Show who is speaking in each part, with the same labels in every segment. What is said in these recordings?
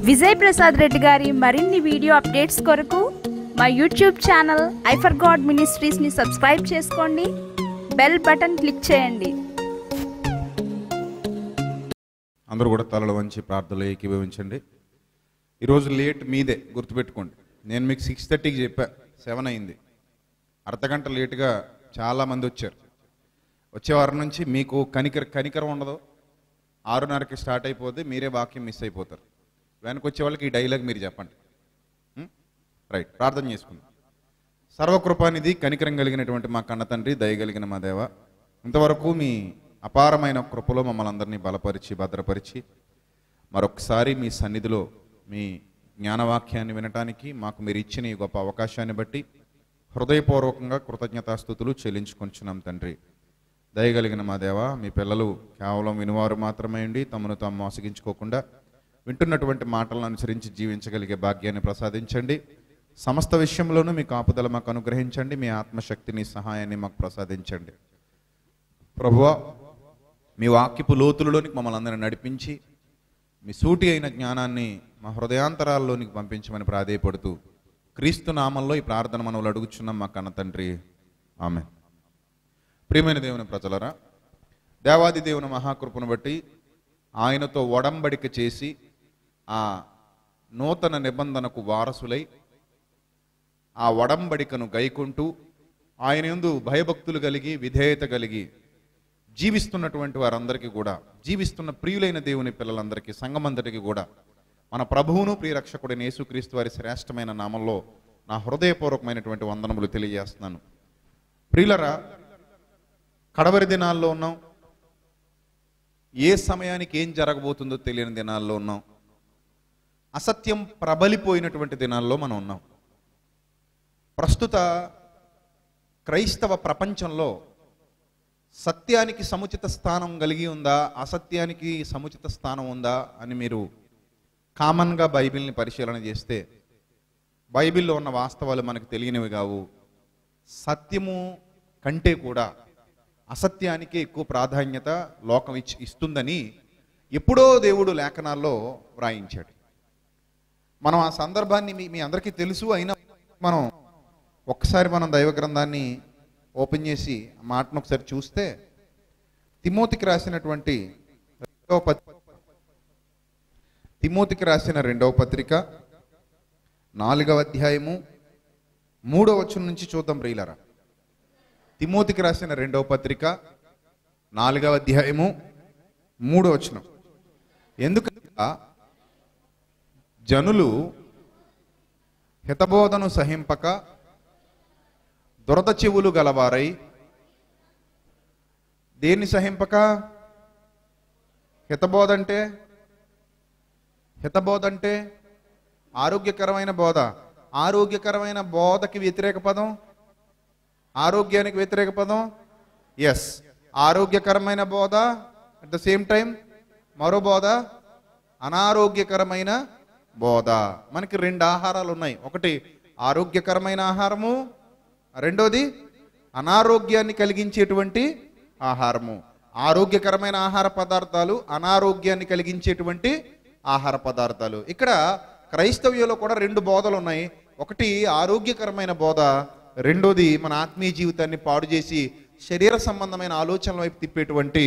Speaker 1: విజయ్ ప్రసాద్ రెడ్డి గారి మరిన్ని video updates కొరకు మా యూట్యూబ్ ఛానల్ ఐఫర్ గాడ్ మినిస్ట్రీస్ని సబ్స్క్రైబ్ చేసుకోండి బెల్ బటన్ క్లిక్ చేయండి
Speaker 2: అందరూ కూడా తలలు వంచి ప్రార్థనలు ఏకీభవించండి ఈరోజు లేట్ మీదే గుర్తుపెట్టుకోండి నేను మీకు సిక్స్ థర్టీకి చెప్పా సెవెన్ అయింది అర్ధగంట లేటుగా చాలామంది వచ్చారు వచ్చే వారం నుంచి మీకు కనికర కనికరం ఉండదు ఆరున్నరకి స్టార్ట్ అయిపోతే మీరే వాక్యం మిస్ అయిపోతారు వెనక వచ్చే వాళ్ళకి ఈ డైలాగ్ మీరు చెప్పండి ఉం? రైట్ ప్రార్థన చేసుకుందాం సర్వకృపానిధి కనికరం కలిగినటువంటి మా కన్న తండ్రి దయగలిగిన మా దేవ ఇంతవరకు మీ అపారమైన కృపలో మమ్మల్ని అందరినీ బలపరిచి భద్రపరిచి మరొకసారి మీ సన్నిధిలో మీ జ్ఞానవాక్యాన్ని వినటానికి మాకు మీరు ఇచ్చిన ఈ గొప్ప అవకాశాన్ని బట్టి హృదయపూర్వకంగా కృతజ్ఞతాస్థుతులు చెల్లించుకొంచున్నాం తండ్రి దయగలిగిన మా దేవ మీ పిల్లలు కేవలం వినువారు మాత్రమే ఉండి తమను తాము మోసగించుకోకుండా వింటున్నటువంటి మాటలను అనుసరించి జీవించగలిగే భాగ్యాన్ని ప్రసాదించండి సమస్త విషయంలోనూ మీ కాపుదల మాకు అనుగ్రహించండి మీ ఆత్మశక్తిని సహాయాన్ని మాకు ప్రసాదించండి ప్రభువా మీ వాక్యపు లోతులలోనికి మమ్మల్ని అందరిని నడిపించి మీ సూటి అయిన జ్ఞానాన్ని మా హృదయాంతరాల్లోనికి పంపించమని ప్రాధేయపడుతూ క్రీస్తు నామంలో ఈ ప్రార్థన మనవులు అడుగుచున్నాం మా కన్న తండ్రి ఆమె ప్రియమైన దేవుని ప్రజలరా దేవాది దేవుని మహాకృపను బట్టి ఆయనతో ఒడంబడిక చేసి ఆ నూతన నిబంధనకు వారసులై ఆ ఒడంబడికను గైకుంటూ ఆయన యందు భయభక్తులు కలిగి విధేయత కలిగి జీవిస్తున్నటువంటి వారందరికీ కూడా జీవిస్తున్న ప్రియులైన దేవుని పిల్లలందరికీ సంఘమందరికీ కూడా మన ప్రభువును ప్రియరక్షకుడైన యేసుక్రీస్తు వారి శ్రేష్టమైన నామంలో నా హృదయపూర్వకమైనటువంటి వందనములు తెలియజేస్తున్నాను ప్రియులరా కడవరి దినాల్లో ఉన్నాం ఏ సమయానికి ఏం జరగబోతుందో తెలియని దినాల్లో ఉన్నాం అసత్యం ప్రబలిపోయినటువంటి దినాల్లో మనం ఉన్నాం ప్రస్తుత క్రైస్తవ ప్రపంచంలో సత్యానికి సముచిత స్థానం కలిగి ఉందా అసత్యానికి సముచిత స్థానం ఉందా అని మీరు కామన్గా బైబిల్ని పరిశీలన చేస్తే బైబిల్లో ఉన్న వాస్తవాలు మనకు తెలియనివి కావు సత్యము కంటే కూడా అసత్యానికి ఎక్కువ ప్రాధాన్యత లోకం ఇచ్చి ఇస్తుందని ఎప్పుడో దేవుడు లేఖనాల్లో వ్రాయించాడు మనం ఆ సందర్భాన్ని మీ మీ అందరికీ తెలుసు అయినా మనం ఒక్కసారి మనం దైవ గ్రంథాన్ని ఓపెన్ చేసి ఆ మాటను ఒకసారి చూస్తే తిమోతికి రాసినటువంటి రెండవ పత్రిక తిమోతికి రాసిన రెండవ పత్రిక నాలుగవ అధ్యాయము మూడవ వచనం నుంచి చూద్దాం ప్రియులరా తిమోతికి రాసిన రెండవ పత్రిక నాలుగవ అధ్యాయము మూడవ వచనం ఎందుకనగా జనులు హితబోధను సహింపక దురద చెవులు గలవారై దేన్ని సహింపక హితబోధ అంటే హితబోధ అంటే ఆరోగ్యకరమైన బోధ ఆరోగ్యకరమైన బోధకి వ్యతిరేక పదం ఆరోగ్యానికి వ్యతిరేక పదం ఎస్ ఆరోగ్యకరమైన బోధ అట్ ద సేమ్ టైం మరో బోధ అనారోగ్యకరమైన బోధ మనకి రెండు ఆహారాలు ఉన్నాయి ఒకటి ఆరోగ్యకరమైన ఆహారము రెండోది అనారోగ్యాన్ని కలిగించేటువంటి ఆహారము ఆరోగ్యకరమైన ఆహార పదార్థాలు అనారోగ్యాన్ని కలిగించేటువంటి ఆహార పదార్థాలు ఇక్కడ క్రైస్తవ్యంలో కూడా రెండు బోధలు ఉన్నాయి ఒకటి ఆరోగ్యకరమైన బోధ రెండోది మన ఆత్మీయ జీవితాన్ని పాడు చేసి శరీర సంబంధమైన ఆలోచనల వైపు తిప్పేటువంటి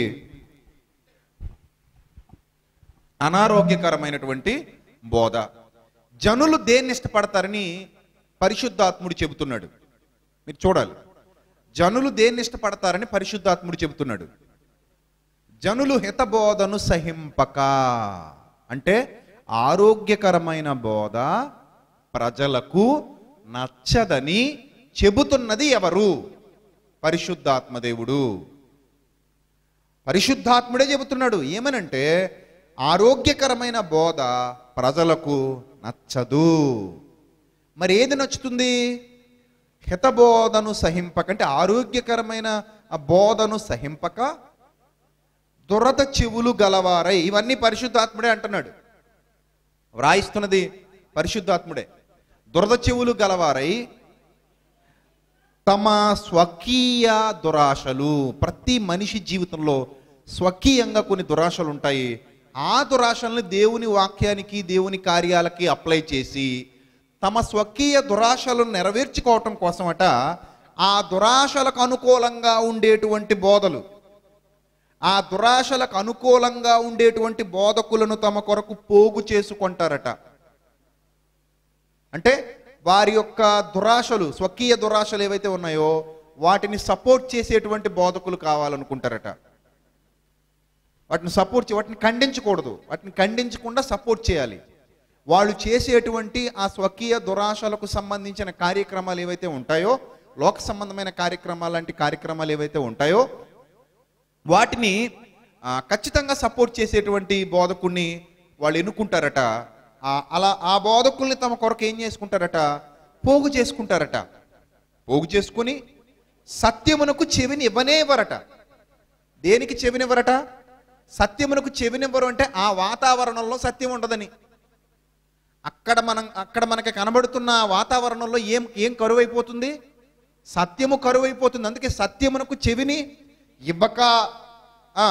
Speaker 2: అనారోగ్యకరమైనటువంటి బోధ జనులు దేన్ని ఇష్టపడతారని పరిశుద్ధాత్ముడు చెబుతున్నాడు మీరు చూడాలి జనులు దేన్ని ఇష్టపడతారని పరిశుద్ధాత్ముడు చెబుతున్నాడు జనులు హితబోధను సహింపక అంటే ఆరోగ్యకరమైన బోధ ప్రజలకు నచ్చదని చెబుతున్నది ఎవరు పరిశుద్ధాత్మదేవుడు పరిశుద్ధాత్ముడే చెబుతున్నాడు ఏమనంటే ఆరోగ్యకరమైన బోధ ప్రజలకు నచ్చదు మరి ఏది నచ్చుతుంది హితబోధను సహింపక అంటే ఆరోగ్యకరమైన ఆ బోధను సహింపక దురద చెవులు గలవారై ఇవన్నీ పరిశుద్ధాత్ముడే అంటున్నాడు వ్రాయిస్తున్నది పరిశుద్ధాత్ముడే దురద చెవులు గలవారై తమ స్వకీయ దురాశలు ప్రతి మనిషి జీవితంలో స్వకీయంగా కొన్ని దురాశలు ఉంటాయి ఆ దురాశల్ని దేవుని వాక్యానికి దేవుని కార్యాలకి అప్లై చేసి తమ స్వకీయ దురాశలను నెరవేర్చుకోవటం కోసమట ఆ దురాశలకు అనుకూలంగా ఉండేటువంటి బోధలు ఆ దురాశలకు అనుకూలంగా ఉండేటువంటి బోధకులను తమ కొరకు పోగు చేసుకుంటారట అంటే వారి యొక్క దురాశలు స్వకీయ దురాశలు ఏవైతే ఉన్నాయో వాటిని సపోర్ట్ చేసేటువంటి బోధకులు కావాలనుకుంటారట వాటిని సపోర్ట్ చే వాటిని ఖండించకూడదు వాటిని ఖండించకుండా సపోర్ట్ చేయాలి వాళ్ళు చేసేటువంటి ఆ స్వకీయ దురాశలకు సంబంధించిన కార్యక్రమాలు ఏవైతే ఉంటాయో లోక సంబంధమైన కార్యక్రమాలు లాంటి కార్యక్రమాలు ఏవైతే ఉంటాయో వాటిని ఆ, ఖచ్చితంగా సపోర్ట్ చేసేటువంటి బోధకుడిని వాళ్ళు ఎన్నుకుంటారట ఆ, అలా ఆ బోధకుల్ని తమ కొరకు ఏం చేసుకుంటారట పోగు చేసుకుంటారట పోగు చేసుకుని సత్యమునకు చెవిని ఇవ్వనేవరట దేనికి చెవినివ్వరట సత్యమునకు చెవినివ్వరు అంటే ఆ వాతావరణంలో సత్యం ఉండదని అక్కడ మనం అక్కడ మనకి కనబడుతున్న ఆ వాతావరణంలో ఏం ఏం కరువైపోతుంది సత్యము కరువైపోతుంది అందుకే సత్యమునకు చెవిని ఇవ్వక ఆ,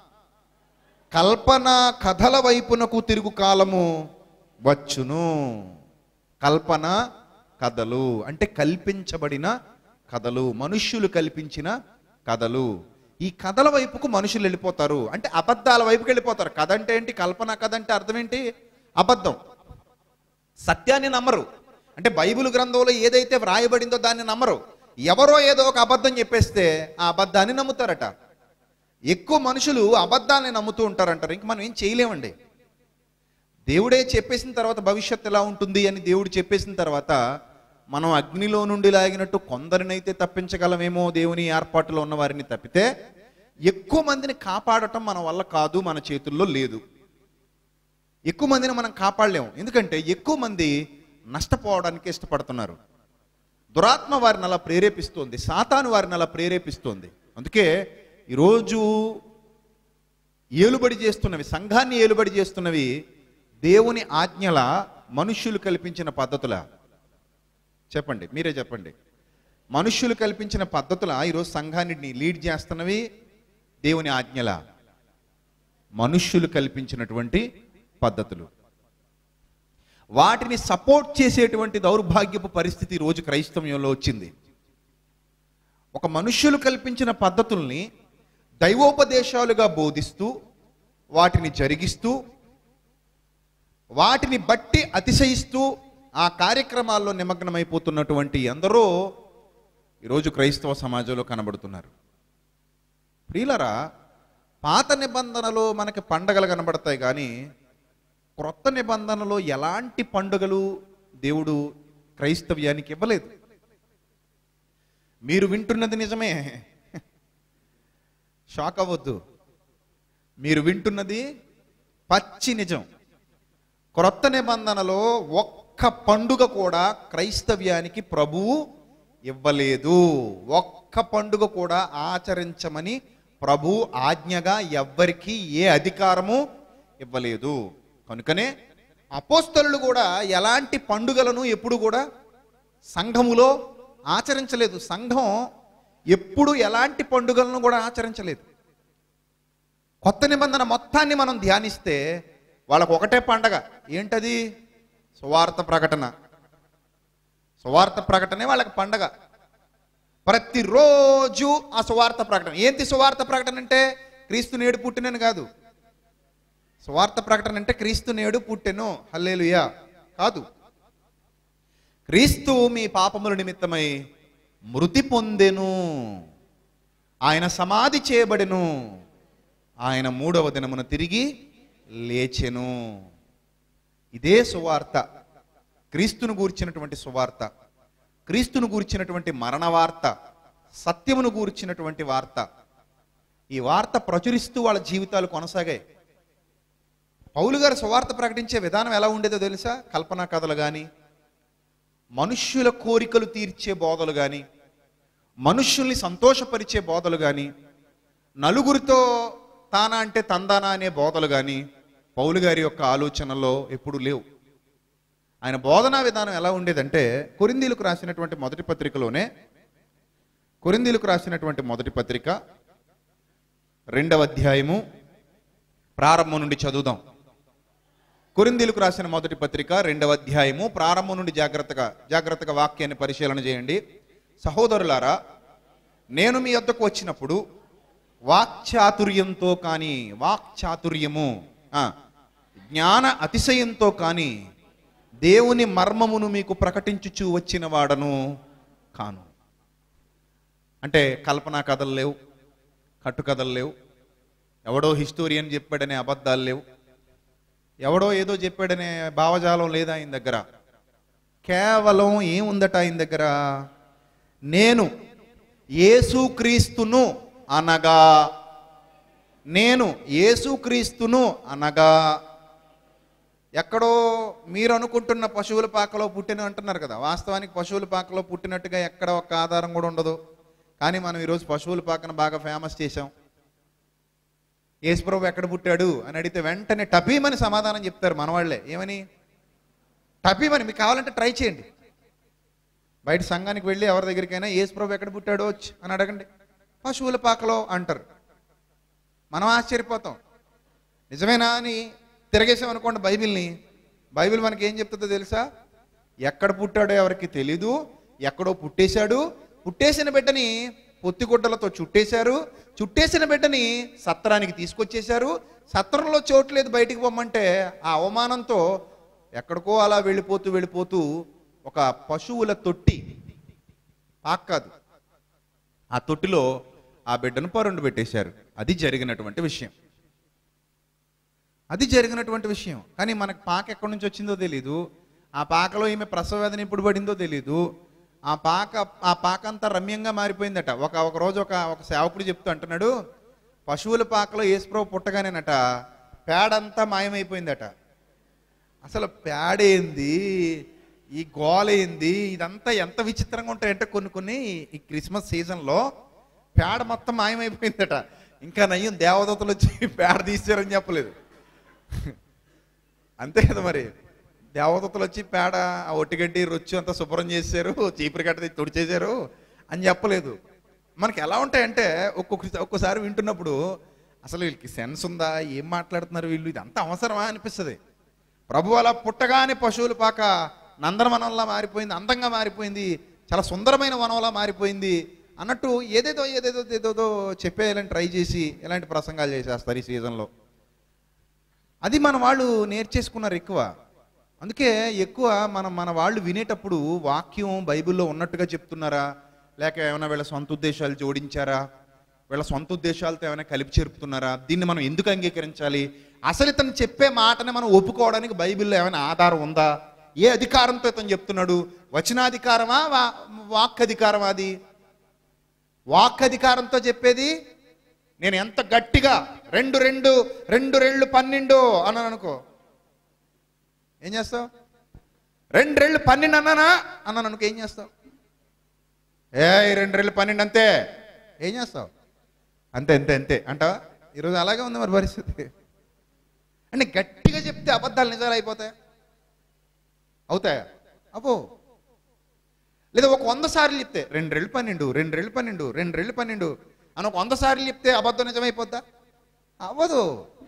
Speaker 2: కల్పన కథల వైపునకు తిరుగు కాలము వచ్చును కల్పన కథలు అంటే కల్పించబడిన కథలు మనుష్యులు కల్పించిన కథలు ఈ కథల వైపుకు మనుషులు వెళ్ళిపోతారు అంటే అబద్ధాల వైపుకి వెళ్ళిపోతారు కథ అంటే ఏంటి కల్పన కథ అంటే అర్థం ఏంటి అబద్ధం సత్యాన్ని నమ్మరు అంటే బైబిల్ గ్రంథంలో ఏదైతే వ్రాయబడిందో దాన్ని నమ్మరు ఎవరో ఏదో ఒక అబద్ధం చెప్పేస్తే ఆ అబద్ధాన్ని నమ్ముతారట ఎక్కువ మనుషులు అబద్ధాన్ని నమ్ముతూ ఉంటారంటారు ఇంక మనం ఏం చేయలేమండి దేవుడే చెప్పేసిన తర్వాత భవిష్యత్తు ఎలా ఉంటుంది అని దేవుడు చెప్పేసిన తర్వాత మనం అగ్నిలో నుండి లాగినట్టు కొందరినైతే తప్పించగలమేమో దేవుని ఏర్పాటులో ఉన్న వారిని తప్పితే ఎక్కువ మందిని కాపాడటం మన వల్ల కాదు మన చేతుల్లో లేదు ఎక్కువ మందిని మనం కాపాడలేము ఎందుకంటే ఎక్కువ మంది నష్టపోవడానికి ఇష్టపడుతున్నారు దురాత్మ వారిని అలా ప్రేరేపిస్తోంది సాతాను వారిని అలా ప్రేరేపిస్తోంది అందుకే ఈరోజు ఏలుబడి చేస్తున్నవి సంఘాన్ని ఏలుబడి చేస్తున్నవి దేవుని ఆజ్ఞల మనుష్యులు కల్పించిన పద్ధతుల చెప్పండి మీరే చెప్పండి మనుష్యులు కల్పించిన పద్ధతుల ఈరోజు సంఘాన్ని లీడ్ చేస్తున్నవి దేవుని ఆజ్ఞల మనుష్యులు కల్పించినటువంటి పద్ధతులు వాటిని సపోర్ట్ చేసేటువంటి దౌర్భాగ్యపు పరిస్థితి ఈ రోజు క్రైస్తవ్యంలో వచ్చింది ఒక మనుష్యులు కల్పించిన పద్ధతుల్ని దైవోపదేశాలుగా బోధిస్తూ వాటిని జరిగిస్తూ వాటిని బట్టి అతిశయిస్తూ ఆ కార్యక్రమాల్లో నిమగ్నమైపోతున్నటువంటి ఎందరో ఈరోజు క్రైస్తవ సమాజంలో కనబడుతున్నారు ప్రియులరా పాత నిబంధనలో మనకి పండగలు కనబడతాయి కానీ క్రొత్త నిబంధనలో ఎలాంటి పండుగలు దేవుడు క్రైస్తవ్యానికి ఇవ్వలేదు మీరు వింటున్నది నిజమే షాక్ అవ్వద్దు మీరు వింటున్నది పచ్చి నిజం క్రొత్త నిబంధనలో ఒక్క పండుగ కూడా క్రైస్తవ్యానికి ప్రభువు ఇవ్వలేదు ఒక్క పండుగ కూడా ఆచరించమని ప్రభు ఆజ్ఞగా ఎవ్వరికీ ఏ అధికారము ఇవ్వలేదు కనుకనే అపోస్తలు కూడా ఎలాంటి పండుగలను ఎప్పుడు కూడా సంఘములో ఆచరించలేదు సంఘం ఎప్పుడు ఎలాంటి పండుగలను కూడా ఆచరించలేదు కొత్త నిబంధన మొత్తాన్ని మనం ధ్యానిస్తే వాళ్ళకు ఒకటే పండగ ఏంటది సువార్త ప్రకటన సువార్త ప్రకటనే వాళ్ళకి పండగ ప్రతిరోజు ఆ సువార్త ప్రకటన ఏంటి సువార్త ప్రకటన అంటే క్రీస్తు నేడు పుట్టినని కాదు సువార్త ప్రకటన అంటే క్రీస్తు నేడు పుట్టెను హల్లేలుయా కాదు క్రీస్తు మీ పాపముల నిమిత్తమై మృతి పొందెను ఆయన సమాధి చేయబడెను ఆయన మూడవ దినమున తిరిగి లేచెను ఇదే సువార్త క్రీస్తును గూర్చినటువంటి సువార్త క్రీస్తును గూర్చినటువంటి మరణ వార్త సత్యమును గూర్చినటువంటి వార్త ఈ వార్త ప్రచురిస్తూ వాళ్ళ జీవితాలు కొనసాగాయి పౌలు గారు సువార్త ప్రకటించే విధానం ఎలా ఉండేదో తెలుసా కల్పనా కథలు కానీ మనుష్యుల కోరికలు తీర్చే బోధలు కానీ మనుష్యుల్ని సంతోషపరిచే బోధలు కానీ నలుగురితో తానా అంటే తందానా అనే బోధలు కానీ పౌలు గారి యొక్క ఆలోచనలో ఎప్పుడు లేవు ఆయన బోధనా విధానం ఎలా ఉండేదంటే కొరిందీలకు రాసినటువంటి మొదటి పత్రికలోనే కొరిందీలకు రాసినటువంటి మొదటి పత్రిక రెండవ అధ్యాయము ప్రారంభం నుండి చదువుదాం కొరిందీలకు రాసిన మొదటి పత్రిక రెండవ అధ్యాయము ప్రారంభం నుండి జాగ్రత్తగా జాగ్రత్తగా వాక్యాన్ని పరిశీలన చేయండి సహోదరులారా నేను మీ వద్దకు వచ్చినప్పుడు వాక్చాతుర్యంతో కానీ వాక్చాతుర్యము ఆ, జ్ఞాన అతిశయంతో కానీ దేవుని మర్మమును మీకు ప్రకటించుచూ వచ్చిన వాడను కాను అంటే కల్పనా కథలు లేవు కట్టుకథలు లేవు ఎవడో హిస్టోరియన్ చెప్పాడనే అబద్ధాలు లేవు ఎవడో ఏదో చెప్పాడనే భావజాలం లేదా ఆయన దగ్గర కేవలం ఏముందట ఆయన దగ్గర నేను యేసుక్రీస్తును అనగా నేను యేసుక్రీస్తును అనగా ఎక్కడో మీరు అనుకుంటున్న పశువుల పాకలో పుట్టిన అంటున్నారు కదా వాస్తవానికి పశువుల పాకలో పుట్టినట్టుగా ఎక్కడ ఒక్క ఆధారం కూడా ఉండదు కానీ మనం ఈరోజు పశువుల పాకను బాగా ఫేమస్ చేశాం యేసుప్రభు ఎక్కడ పుట్టాడు అని అడిగితే వెంటనే టపీమని సమాధానం చెప్తారు మనవాళ్లే ఏమని టపీమని మీకు కావాలంటే ట్రై చేయండి బయట సంఘానికి వెళ్ళి ఎవరి దగ్గరికైనా యేసుప్రభు ఎక్కడ పుట్టాడో ఛ్ అని అడగండి పశువుల పాకలో అంటారు మనం ఆశ్చర్యపోతాం నిజమేనా అని తిరగేసాం అనుకోండి బైబిల్ని బైబిల్ మనకి ఏం చెప్తుందో తెలుసా ఎక్కడ పుట్టాడో ఎవరికి తెలీదు ఎక్కడో పుట్టేశాడు పుట్టేసిన బిడ్డని పొత్తిగుడ్డలతో చుట్టేశారు చుట్టేసిన బిడ్డని సత్రానికి తీసుకొచ్చేశారు సత్రంలో చోటు లేదు బయటికి పొమ్మంటే ఆ అవమానంతో ఎక్కడికో అలా వెళ్ళిపోతూ వెళ్ళిపోతూ ఒక పశువుల తొట్టి పాక్ కాదు ఆ తొట్టిలో ఆ బిడ్డను పరుండు పెట్టేశారు అది జరిగినటువంటి విషయం అది జరిగినటువంటి విషయం కానీ మనకు పాక ఎక్కడి నుంచి వచ్చిందో తెలీదు ఆ పాకలో ఈమె ప్రసవ వేదన ఎప్పుడు పడిందో తెలీదు ఆ పాక ఆ పాక అంతా రమ్యంగా మారిపోయిందట ఒక ఒక రోజు ఒక ఒక సేవకుడు చెప్తూ అంటున్నాడు పశువుల పాకలో ఏసుప్రభు పుట్టగానేనట పేడంతా మాయమైపోయిందట అసలు పేడేంది ఈ గోలేంది ఇదంతా ఎంత విచిత్రంగా ఉంటాయంటే కొన్ని కొన్ని ఈ క్రిస్మస్ సీజన్లో పేడ మొత్తం మాయమైపోయిందట ఇంకా నయ్యం దేవదూతలు వచ్చి పేడ తీసారని చెప్పలేదు అంతే కదా మరి దేవదూతలు వచ్చి పేడ ఆ ఒట్టిగడ్డి రొచ్చు అంతా శుభ్రం చేశారు చీపురు గడ్డ తీసి తుడిచేశారు అని చెప్పలేదు మనకి ఎలా ఉంటాయంటే ఒక్కొక్క ఒక్కోసారి వింటున్నప్పుడు అసలు వీళ్ళకి సెన్స్ ఉందా ఏం మాట్లాడుతున్నారు వీళ్ళు ఇది అంత అవసరమా అనిపిస్తుంది ప్రభు అలా పుట్టగానే పశువుల పాక నందనవనంలా మారిపోయింది అందంగా మారిపోయింది చాలా సుందరమైన వనంలా మారిపోయింది అన్నట్టు ఏదేదో ఏదేదో ఏదేదో చెప్పేయాలని ట్రై చేసి ఇలాంటి ప్రసంగాలు చేసేస్తారు ఈ సీజన్లో అది మన వాళ్ళు నేర్చేసుకున్నారు ఎక్కువ అందుకే ఎక్కువ మనం మన వాళ్ళు వినేటప్పుడు వాక్యం బైబిల్లో ఉన్నట్టుగా చెప్తున్నారా లేక ఏమైనా వీళ్ళ సొంత ఉద్దేశాలు జోడించారా వీళ్ళ సొంత ఉద్దేశాలతో ఏమైనా కలిపి చెరుపుతున్నారా దీన్ని మనం ఎందుకు అంగీకరించాలి అసలు ఇతను చెప్పే మాటని మనం ఒప్పుకోవడానికి బైబిల్లో ఏమైనా ఆధారం ఉందా ఏ అధికారంతో ఇతను చెప్తున్నాడు వచనాధికారమా వా వాక్ అధికారమా అది వాక్ అధికారంతో చెప్పేది నేను ఎంత గట్టిగా రెండు రెండు రెండు రెళ్ళు పన్నెండు అన్నాను అనుకో ఏం చేస్తావు రెండు రెళ్ళు పన్నెండు అన్నానా అన్నాను అనుకో ఏం చేస్తావు ఏ ఈ రెండు రెళ్ళు పన్నెండు అంతే ఏం చేస్తావు అంతే అంతే అంతే అంటావా ఈరోజు అలాగే ఉంది మరి పరిస్థితి అంటే గట్టిగా చెప్తే అబద్ధాలు నిజాలు అయిపోతాయి అవుతాయా అబ్బో లేదా ఒక వంద సార్లు చెప్తే రెండు రెళ్ళు పన్నెండు రెండు రెళ్ళు పన్నెండు రెండు రెళ్ళు పన్నెండు అని ఒక వంద సార్లు చెప్తే అబద్ధం నిజమైపోద్దా అవ్వదు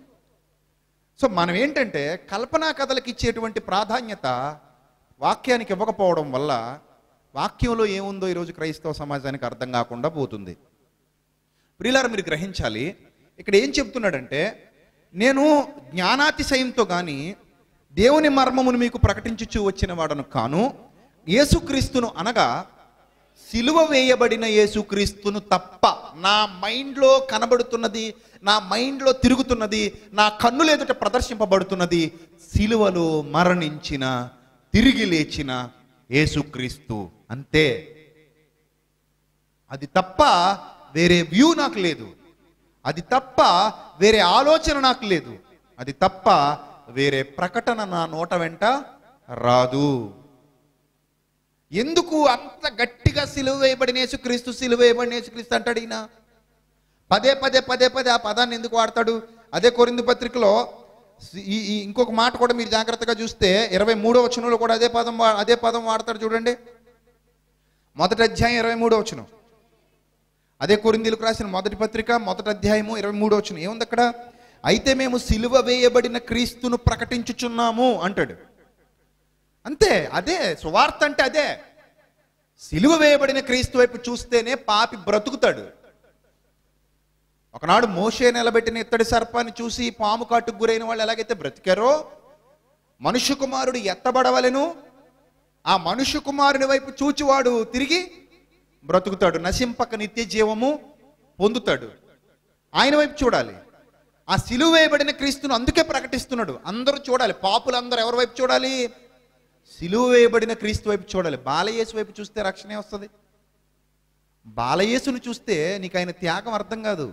Speaker 2: సో మనం ఏంటంటే కల్పనా కథలకు ఇచ్చేటువంటి ప్రాధాన్యత వాక్యానికి ఇవ్వకపోవడం వల్ల వాక్యంలో ఏముందో ఈరోజు క్రైస్తవ సమాజానికి అర్థం కాకుండా పోతుంది ప్రియులారా మీరు గ్రహించాలి ఇక్కడ ఏం చెప్తున్నాడంటే నేను జ్ఞానాతిశయంతో కానీ దేవుని మర్మమును మీకు ప్రకటించుచూ వచ్చిన వాడను కాను యేసుక్రీస్తును అనగా సిలువ వేయబడిన యేసుక్రీస్తును తప్ప నా మైండ్లో కనబడుతున్నది నా మైండ్లో తిరుగుతున్నది నా కన్నుల ఎదుట ప్రదర్శింపబడుతున్నది సిలువలో మరణించిన తిరిగి లేచిన యేసుక్రీస్తు అంతే అది తప్ప వేరే వ్యూ నాకు లేదు అది తప్ప వేరే ఆలోచన నాకు లేదు అది తప్ప వేరే ప్రకటన నా నోట వెంట రాదు ఎందుకు అంత గట్టిగా సిలువ వేయబడిన యేసుక్రీస్తు సిలువ వేయబడిన యేసుక్రీస్తు అంటాడు ఈయన పదే పదే పదే పదే ఆ పదాన్ని ఎందుకు వాడతాడు అదే కొరింది పత్రికలో ఈ ఈ ఇంకొక మాట కూడా మీరు జాగ్రత్తగా చూస్తే ఇరవై మూడో వచనంలో కూడా అదే పదం వా- అదే పదం వాడతాడు చూడండి మొదటి అధ్యాయం ఇరవై మూడో వచనం అదే కొరిందీలకు రాసిన మొదటి పత్రిక మొదటి అధ్యాయము ఇరవై మూడో వచనం ఏముంది అక్కడ అయితే మేము సిలువ వేయబడిన క్రీస్తును ప్రకటించుచున్నాము అంటాడు అంతే అదే సువార్త అంటే అదే సిలువ వేయబడిన క్రీస్తు వైపు చూస్తేనే పాపి బ్రతుకుతాడు ఒకనాడు మోషే నిలబెట్టిన ఇత్తడి సర్పాన్ని చూసి పాము కాటుకు గురైన వాళ్ళు ఎలాగైతే బ్రతికారో మనుష్య కుమారుడు ఎత్తబడవలెను ఆ మనుష్య కుమారుని వైపు చూచివాడు తిరిగి బ్రతుకుతాడు నశింపక నిత్య జీవము పొందుతాడు ఆయన వైపు చూడాలి ఆ సిలువ వేయబడిన క్రీస్తును అందుకే ప్రకటిస్తున్నాడు అందరూ చూడాలి పాపులు అందరూ ఎవరి వైపు చూడాలి సిలువ వేయబడిన క్రీస్తు వైపు చూడాలి బాలయేసు వైపు చూస్తే రక్షణే వస్తుంది బాలయేసును చూస్తే నీకు ఆయన త్యాగం అర్థం కాదు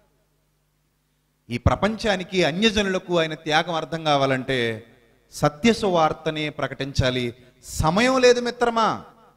Speaker 2: ఈ ప్రపంచానికి అన్యజనులకు ఆయన త్యాగం అర్థం కావాలంటే సత్య సువార్తనే ప్రకటించాలి సమయం లేదు మిత్రమా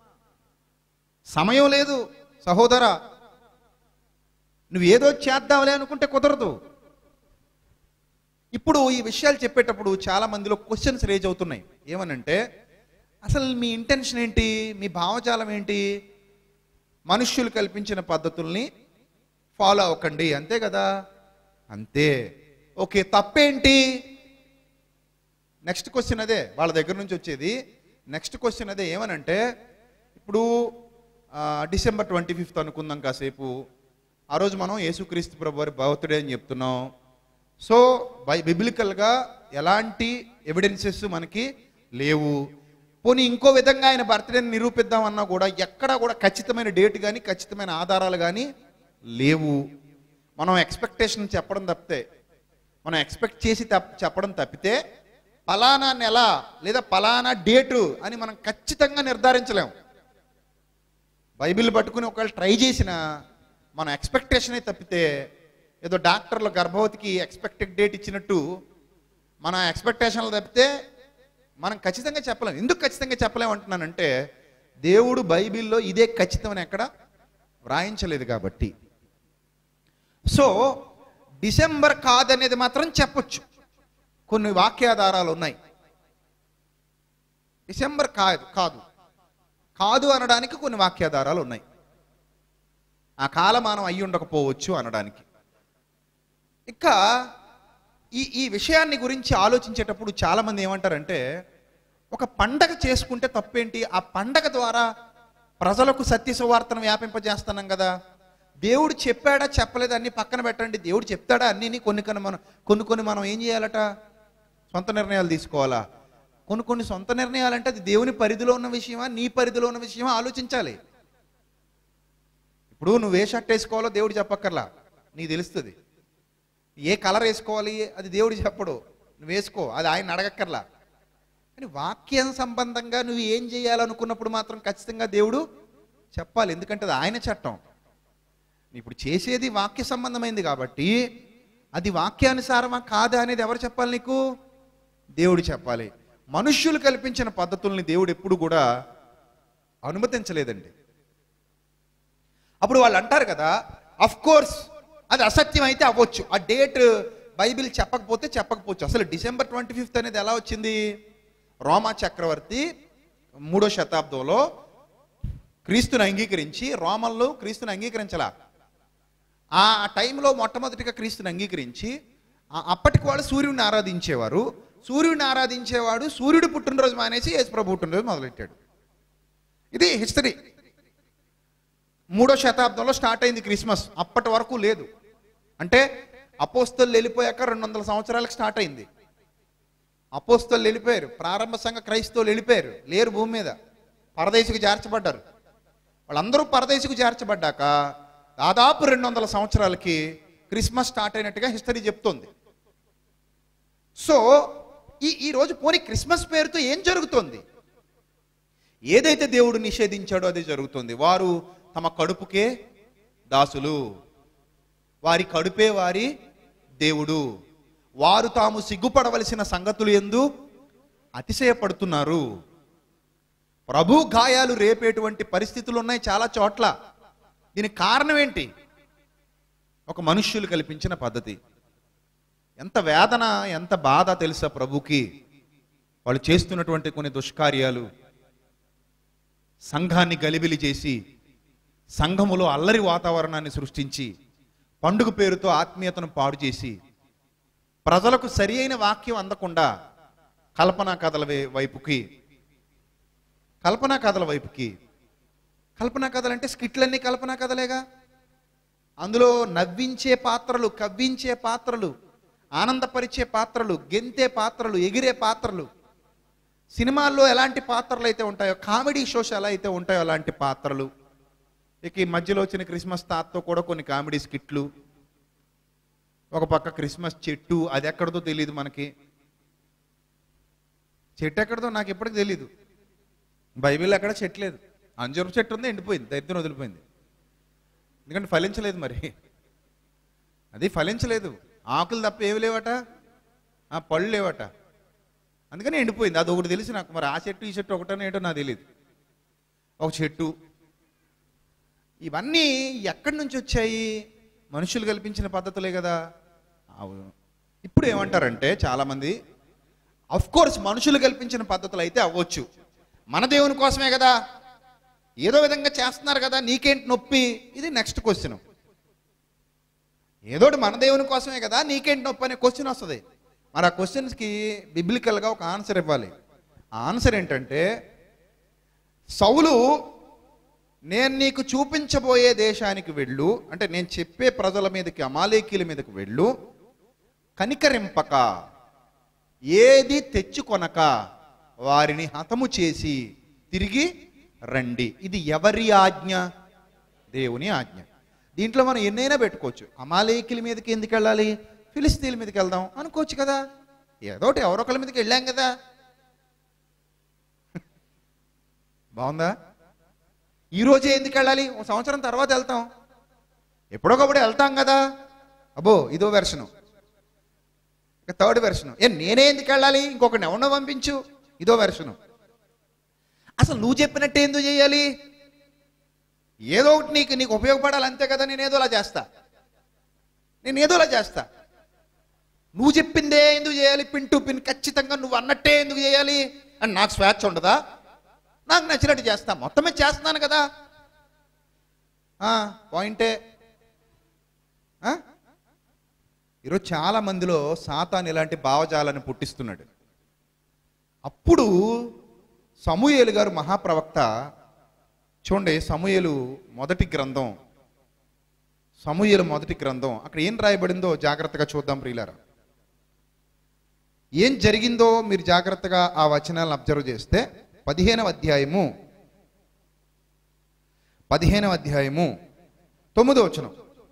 Speaker 2: సమయం లేదు సహోదరా నువ్వు ఏదో చేద్దాంలే అనుకుంటే కుదరదు ఇప్పుడు ఈ విషయాలు చెప్పేటప్పుడు చాలా మందిలో క్వశ్చన్స్ రేజ్ అవుతున్నాయి ఏమనంటే అసలు మీ ఇంటెన్షన్ ఏంటి మీ భావజాలం ఏంటి మనుష్యులు కల్పించిన పద్ధతుల్ని ఫాలో అవ్వకండి అంతే కదా అంతే ఓకే తప్పేంటి నెక్స్ట్ క్వశ్చన్ అదే వాళ్ళ దగ్గర నుంచి వచ్చేది నెక్స్ట్ క్వశ్చన్ అదే ఏమనంటే ఇప్పుడు ఆ, డిసెంబర్ ట్వంటీ ఫిఫ్త్ అనుకుందాం కాసేపు ఆ రోజు మనం యేసుక్రీస్తు ప్రభు వారి బర్త్డే అని చెప్తున్నాం సో బై బిబిలికల్గా ఎలాంటి ఎవిడెన్సెస్ మనకి లేవు పోనీ ఇంకో విధంగా ఆయన బర్త్డేని నిరూపిద్దామన్నా కూడా ఎక్కడా కూడా ఖచ్చితమైన డేట్ కానీ ఖచ్చితమైన ఆధారాలు కానీ లేవు మనం ఎక్స్పెక్టేషన్ చెప్పడం తప్పితే మనం ఎక్స్పెక్ట్ చేసి తప్ప చెప్పడం తప్పితే పలానా నెల లేదా పలానా డేటు అని మనం ఖచ్చితంగా నిర్ధారించలేం బైబిల్ పట్టుకుని ఒకవేళ ట్రై చేసినా మన ఎక్స్పెక్టేషనే తప్పితే ఏదో డాక్టర్లు గర్భవతికి ఎక్స్పెక్టెడ్ డేట్ ఇచ్చినట్టు మన ఎక్స్పెక్టేషన్లు తప్పితే మనం ఖచ్చితంగా చెప్పలేం ఎందుకు ఖచ్చితంగా చెప్పలేం అంటున్నానంటే దేవుడు బైబిల్లో ఇదే ఖచ్చితమని ఎక్కడ వ్రాయించలేదు కాబట్టి సో డిసెంబర్ కాదనేది మాత్రం చెప్పొచ్చు కొన్ని వాక్యాధారాలు ఉన్నాయి డిసెంబర్ కాదు కాదు కాదు అనడానికి కొన్ని వాక్యాధారాలు ఉన్నాయి ఆ కాలమానం అయి ఉండకపోవచ్చు అనడానికి ఇంకా ఈ ఈ విషయాన్ని గురించి ఆలోచించేటప్పుడు చాలామంది ఏమంటారంటే ఒక పండగ చేసుకుంటే తప్పేంటి ఆ పండగ ద్వారా ప్రజలకు సత్య సువార్తను వ్యాపింపజేస్తున్నాం కదా దేవుడు చెప్పాడా చెప్పలేదా అన్ని పక్కన పెట్టండి దేవుడు చెప్తాడా అన్నీ కొన్ని కొన్ని మనం కొన్ని కొన్ని మనం ఏం చేయాలట సొంత నిర్ణయాలు తీసుకోవాలా కొన్ని కొన్ని సొంత నిర్ణయాలంటే అది దేవుని పరిధిలో ఉన్న విషయమా నీ పరిధిలో ఉన్న విషయమా ఆలోచించాలి ఇప్పుడు నువ్వు ఏ షర్ట్ వేసుకోవాలో దేవుడు చెప్పక్కర్లా నీకు తెలుస్తుంది ఏ కలర్ వేసుకోవాలి అది దేవుడు చెప్పడు నువ్వు వేసుకో అది ఆయన అడగక్కర్లా కానీ వాక్యం సంబంధంగా నువ్వు ఏం చేయాలనుకున్నప్పుడు మాత్రం ఖచ్చితంగా దేవుడు చెప్పాలి ఎందుకంటే అది ఆయన చట్టం ఇప్పుడు చేసేది వాక్య సంబంధమైంది కాబట్టి అది వాక్యానుసారమా కాదా అనేది ఎవరు చెప్పాలి నీకు దేవుడు చెప్పాలి మనుష్యులు కల్పించిన పద్ధతుల్ని దేవుడు ఎప్పుడు కూడా అనుమతించలేదండి అప్పుడు వాళ్ళు అంటారు కదా అఫ్ కోర్స్ అది అసత్యం అయితే అవ్వచ్చు ఆ డేట్ బైబిల్ చెప్పకపోతే చెప్పకపోవచ్చు అసలు డిసెంబర్ ట్వంటీ ఫిఫ్త్ అనేది ఎలా వచ్చింది రోమా చక్రవర్తి మూడో శతాబ్దంలో క్రీస్తుని అంగీకరించి రోమన్లు క్రీస్తుని అంగీకరించలా ఆ టైంలో మొట్టమొదటిగా క్రీస్తుని అంగీకరించి ఆ అప్పటికి వాళ్ళు సూర్యుడిని ఆరాధించేవారు సూర్యుడిని ఆరాధించేవాడు సూర్యుడు పుట్టినరోజు మానేసి యేసుప్రభు పుట్టినరోజు మొదలెట్టాడు ఇది హిస్టరీ మూడో శతాబ్దంలో స్టార్ట్ అయింది క్రిస్మస్ అప్పటి వరకు లేదు అంటే అపోస్తలు వెళ్ళిపోయాక రెండు వందల సంవత్సరాలకు స్టార్ట్ అయింది అపోస్తలు వెళ్ళిపోయారు ప్రారంభ సంఘ క్రైస్తవులు వెళ్ళిపోయారు లేరు భూమి మీద పరదేశికి చేర్చబడ్డారు వాళ్ళందరూ పరదేశికి చేర్చబడ్డాక దాదాపు రెండు వందల సంవత్సరాలకి క్రిస్మస్ స్టార్ట్ అయినట్టుగా హిస్టరీ చెప్తోంది సో ఈ ఈ రోజు పోనీ క్రిస్మస్ పేరుతో ఏం జరుగుతోంది ఏదైతే దేవుడు నిషేధించాడో అదే జరుగుతుంది వారు తమ కడుపుకే దాసులు వారి కడుపే వారి దేవుడు వారు తాము సిగ్గుపడవలసిన సంగతులు ఎందు అతిశయపడుతున్నారు ప్రభు గాయాలు రేపేటువంటి పరిస్థితులు ఉన్నాయి చాలా చోట్ల దీనికి కారణం ఏంటి ఒక మనుష్యులు కల్పించిన పద్ధతి ఎంత వేదన ఎంత బాధ తెలుసా ప్రభుకి వాళ్ళు చేస్తున్నటువంటి కొన్ని దుష్కార్యాలు సంఘాన్ని గలిబిలి చేసి సంఘములో అల్లరి వాతావరణాన్ని సృష్టించి పండుగ పేరుతో ఆత్మీయతను పాడు చేసి ప్రజలకు సరి అయిన వాక్యం అందకుండా కల్పనా కథల వై- వైపుకి కల్పనా కథల వైపుకి కల్పనా కథలు అంటే స్కిట్లన్నీ కల్పనా కథలేగా అందులో నవ్వించే పాత్రలు కవ్వించే పాత్రలు ఆనందపరిచే పాత్రలు గెంతే పాత్రలు ఎగిరే పాత్రలు సినిమాల్లో ఎలాంటి పాత్రలు అయితే ఉంటాయో కామెడీ షోస్ ఎలా అయితే ఉంటాయో అలాంటి పాత్రలు ఇక ఈ మధ్యలో వచ్చిన క్రిస్మస్ తాతతో కూడా కొన్ని కామెడీ స్కిట్లు ఒక పక్క క్రిస్మస్ చెట్టు అది ఎక్కడిదో తెలియదు మనకి చెట్టు ఎక్కడిదో నాకు ఎప్పటికి తెలియదు బైబిల్ ఎక్కడ చెట్టు లేదు అంజూరపు చెట్టు ఉంది ఎండిపోయింది దరిద్రం వదిలిపోయింది ఎందుకంటే ఫలించలేదు మరి అది ఫలించలేదు ఆకులు తప్ప ఏవి లేవట ఆ పళ్ళు లేవట అందుకని ఎండిపోయింది అది ఒకటి తెలిసి నాకు మరి ఆ చెట్టు ఈ చెట్టు ఒకటనే ఏంటో నాకు తెలియదు ఒక చెట్టు ఇవన్నీ ఎక్కడి నుంచి వచ్చాయి మనుషులు కల్పించిన పద్ధతులే కదా అవును ఇప్పుడు ఏమంటారంటే చాలామంది అఫ్ కోర్స్ మనుషులు కల్పించిన పద్ధతులు అయితే అవ్వచ్చు మన దేవుని కోసమే కదా ఏదో విధంగా చేస్తున్నారు కదా నీకేంటి నొప్పి ఇది నెక్స్ట్ క్వశ్చన్ ఏదోటి మన దేవుని కోసమే కదా నీకేంటి నొప్పి అనే క్వశ్చన్ వస్తుంది మరి ఆ క్వశ్చన్స్కి బిబ్లికల్గా ఒక ఆన్సర్ ఇవ్వాలి ఆ ఆన్సర్ ఏంటంటే సౌలు నేను నీకు చూపించబోయే దేశానికి వెళ్ళు అంటే నేను చెప్పే ప్రజల మీదకి అమాలేకీల మీదకి వెళ్ళు కనికరింపక ఏది తెచ్చుకొనక వారిని హతము చేసి తిరిగి రండి ఇది ఎవరి ఆజ్ఞ దేవుని ఆజ్ఞ దీంట్లో మనం ఎన్నైనా పెట్టుకోవచ్చు అమాలేకుల మీదకి ఎందుకు వెళ్ళాలి ఫిలిస్తీన్ల మీదకి వెళ్దాం అనుకోవచ్చు కదా ఏదోటి ఎవరొకరి మీదకి వెళ్ళాం కదా బాగుందా ఈ రోజే ఎందుకు వెళ్ళాలి ఒక సంవత్సరం తర్వాత వెళ్తాం ఎప్పుడొకప్పుడు వెళ్తాం కదా అబ్బో ఇదో వెర్షను ఇక థర్డ్ వెర్షను ఏ నేనే ఎందుకు వెళ్ళాలి ఇంకొకరిని ఎవరినో పంపించు ఇదో వెర్షను అసలు నువ్వు చెప్పినట్టే ఎందుకు చేయాలి ఏదో ఒకటి నీకు నీకు ఉపయోగపడాలి అంతే కదా నేను ఏదోలా చేస్తా నేను ఏదోలా చేస్తా నువ్వు చెప్పిందే ఎందుకు చేయాలి పిన్ టు పిన్ ఖచ్చితంగా నువ్వు అన్నట్టే ఎందుకు చేయాలి అని నాకు స్వేచ్ఛ ఉండదా నాకు నచ్చినట్టు చేస్తా మొత్తమే చేస్తున్నాను కదా ఆ, పాయింటే ఆ? ఈరోజు చాలా మందిలో సాతాన్ ఇలాంటి భావజాలను పుట్టిస్తున్నాడు అప్పుడు సమూయేలు గారు మహాప్రవక్త చూడండి సమూయేలు మొదటి గ్రంథం సమూయేలు మొదటి గ్రంథం అక్కడ ఏం రాయబడిందో జాగ్రత్తగా చూద్దాం ప్రియులారా ఏం జరిగిందో మీరు జాగ్రత్తగా ఆ వచనాలను అబ్జర్వ్ చేస్తే పదిహేనవ అధ్యాయము పదిహేనవ అధ్యాయము తొమ్మిదో వచనం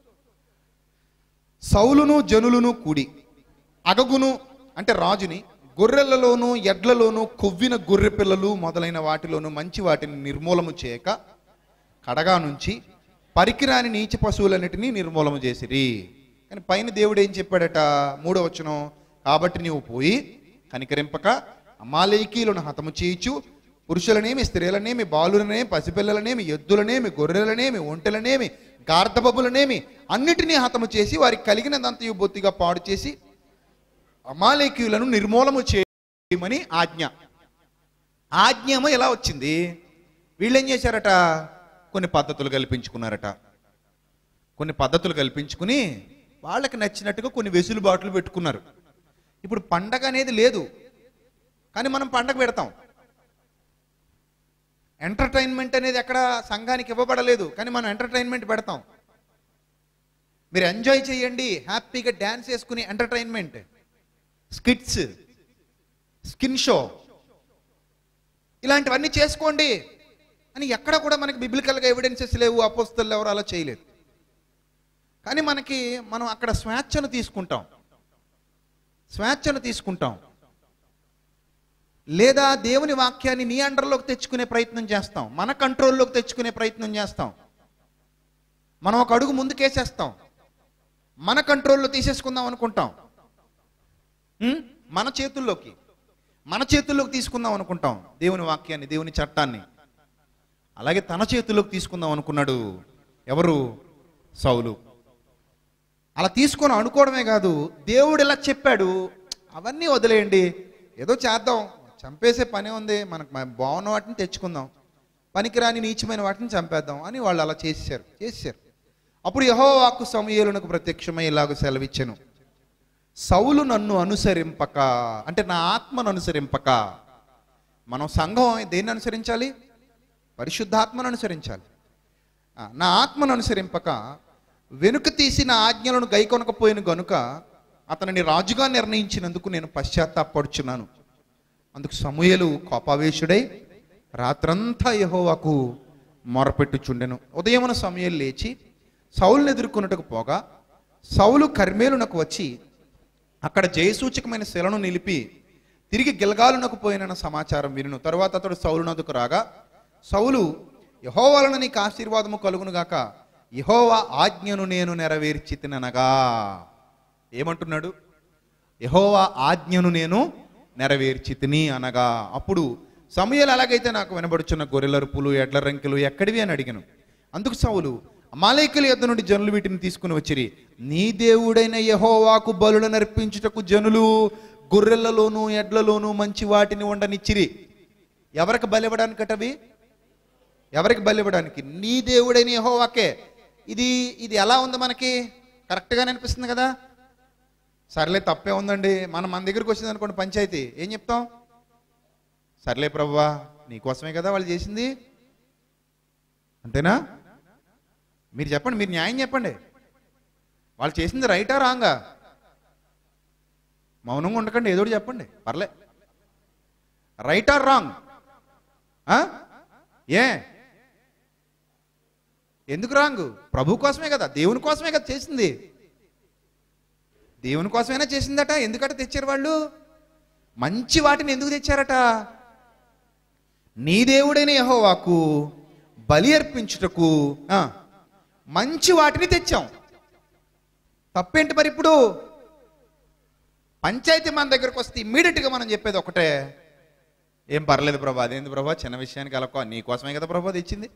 Speaker 2: సౌలును జనులును కూడి అగగును అంటే రాజుని గొర్రెలలోను ఎడ్లలోను కొవ్విన గొర్రె పిల్లలు మొదలైన వాటిలోను మంచి వాటిని నిర్మూలము చేయక కడగా నుంచి పరికిరాని నీచ పశువులన్నిటినీ నిర్మూలము చేసిరి కానీ పైన దేవుడు ఏం చెప్పాడట మూడో వచనం కాబట్టి నీవు పోయి కనికరింపక అమాలేకీలను హతము చేయించు పురుషులనేమి స్త్రీలనేమి బాలులనేమి పసిపిల్లలనేమి ఎద్దులనేమి గొర్రెలనేమి ఒంటెలనేమి గార్ధబబులనేమి అన్నిటినీ హతము చేసి వారికి కలిగినదంతయు బొత్తిగా పాడు చేసి అమాలేకీయులను నిర్మూలము చేయమని ఆజ్ఞ ఆజ్ఞము ఎలా వచ్చింది వీళ్ళు ఏం చేశారట కొన్ని పద్ధతులు కల్పించుకున్నారట కొన్ని పద్ధతులు కల్పించుకుని వాళ్ళకి నచ్చినట్టుగా కొన్ని వెసులుబాట్లు పెట్టుకున్నారు ఇప్పుడు పండగ అనేది లేదు కానీ మనం పండగ పెడతాం ఎంటర్టైన్మెంట్ అనేది ఎక్కడ సంఘానికి ఇవ్వబడలేదు కానీ మనం ఎంటర్టైన్మెంట్ పెడతాం మీరు ఎంజాయ్ చేయండి హ్యాపీగా డ్యాన్స్ వేసుకుని ఎంటర్టైన్మెంట్ స్కిట్స్ స్కిన్ షో ఇలాంటివన్నీ చేసుకోండి అని ఎక్కడ కూడా మనకి బిబ్లికల్గా ఎవిడెన్సెస్ లేవు అపోస్తలు ఎవరు అలా చేయలేదు కానీ మనకి మనం అక్కడ స్వేచ్ఛను తీసుకుంటాం స్వేచ్ఛను తీసుకుంటాం లేదా దేవుని వాక్యాన్ని నీ అండర్లోకి తెచ్చుకునే ప్రయత్నం చేస్తాం మన కంట్రోల్లోకి తెచ్చుకునే ప్రయత్నం చేస్తాం మనం ఒక అడుగు ముందుకేసేస్తాం మన కంట్రోల్లో తీసేసుకుందాం అనుకుంటాం ఉం? మన చేతుల్లోకి మన చేతుల్లోకి తీసుకుందాం అనుకుంటాం దేవుని వాక్యాన్ని దేవుని చట్టాన్ని అలాగే తన చేతుల్లోకి తీసుకుందాం అనుకున్నాడు ఎవరు సౌలు అలా తీసుకొని అనుకోవడమే కాదు దేవుడు ఇలా చెప్పాడు అవన్నీ వదిలేయండి ఏదో చేద్దాం చంపేసే పని ఉంది మనకు మ- బాగున్న వాటిని తెచ్చుకుందాం పనికిరాని నీచమైన వాటిని చంపేద్దాం అని వాళ్ళు అలా చేశారు చేశారు అప్పుడు యహో వాక్కు సమూయేలునకు ప్రత్యక్షమై ఇలాగ సెలవిచ్చాను సౌలు నన్ను అనుసరింపక అంటే నా ఆత్మను అనుసరింపక మనం సంఘం దేన్ని అనుసరించాలి పరిశుద్ధాత్మను అనుసరించాలి ఆ, నా ఆత్మను అనుసరింపక వెనుక తీసిన ఆజ్ఞలను గైకొనకపోయిన గనుక అతనిని రాజుగా నిర్ణయించినందుకు నేను పశ్చాత్తాపడుచున్నాను అందుకు సమూయలు కోపావేశుడై రాత్రంతా యెహోవాకు మొరపెట్టుచుండెను ఉదయమున సమూయేలు లేచి సౌలును ఎదుర్కొన్నట్టుకు పోగా సౌలు కర్మేలునకు వచ్చి అక్కడ జయసూచకమైన శిలను నిలిపి తిరిగి గిల్గాలునకు పోయిన సమాచారం వినును తరువాత అతడు సౌలునదుకు రాగా సౌలు యహోవలన నీకు ఆశీర్వాదము కలుగునుగాక యహోవా ఆజ్ఞను నేను నెరవేర్చి తిననగా ఏమంటున్నాడు యహోవా ఆజ్ఞను నేను నెరవేర్చి తిని అనగా అప్పుడు సమయాలు ఎలాగైతే నాకు వినబడుచున్న గొర్రెలరుపులు ఎడ్ల రంకెలు ఎక్కడివి అని అడిగాను అందుకు సౌలు అమాలేకుల యొద్ద నుండి జనులు వీటిని తీసుకుని వచ్చిరి నీ దేవుడైన యహోవాకు బలులను నర్పించుటకు జనులు గొర్రెలలోను ఎడ్లలోను మంచి వాటిని ఉండనిచ్చిరి ఎవరికి బలివ్వడానికటవి ఎవరికి బలివ్వడానికి నీ దేవుడైన యహోవాకే ఇది ఇది ఎలా ఉంది మనకి కరెక్ట్గానే అనిపిస్తుంది కదా సర్లే తప్పే ఉందండి మనం మన దగ్గరికి వచ్చింది అనుకోండి పంచాయతీ ఏం చెప్తాం సర్లే ప్రభువా నీకోసమే కదా వాళ్ళు చేసింది అంతేనా మీరు చెప్పండి మీరు న్యాయం చెప్పండి వాళ్ళు చేసింది రైటా రాంగా మౌనంగా ఉండకండి ఏదో ఒకటి చెప్పండి పర్లే రైట్ ఆర్ రాంగ్ ఏ ఎందుకు రాంగ్ ప్రభు కోసమే కదా దేవుని కోసమే కదా చేసింది దేవుని కోసమైనా చేసిందట ఎందుకట తెచ్చారు వాళ్ళు మంచి వాటిని ఎందుకు తెచ్చారట నీ దేవుడైన యెహోవాకు బలి అర్పించుటకు ఆ, మంచి వాటిని తెచ్చాం తప్పేంటి మరి ఇప్పుడు పంచాయతీ మన దగ్గరకు వస్తే ఇమ్మీడియట్గా మనం చెప్పేది ఒకటే ఏం పర్లేదు ప్రభా అదేంది ప్రభా చిన్న విషయానికి అలకో నీ కోసమే కదా ప్రభా తెచ్చింది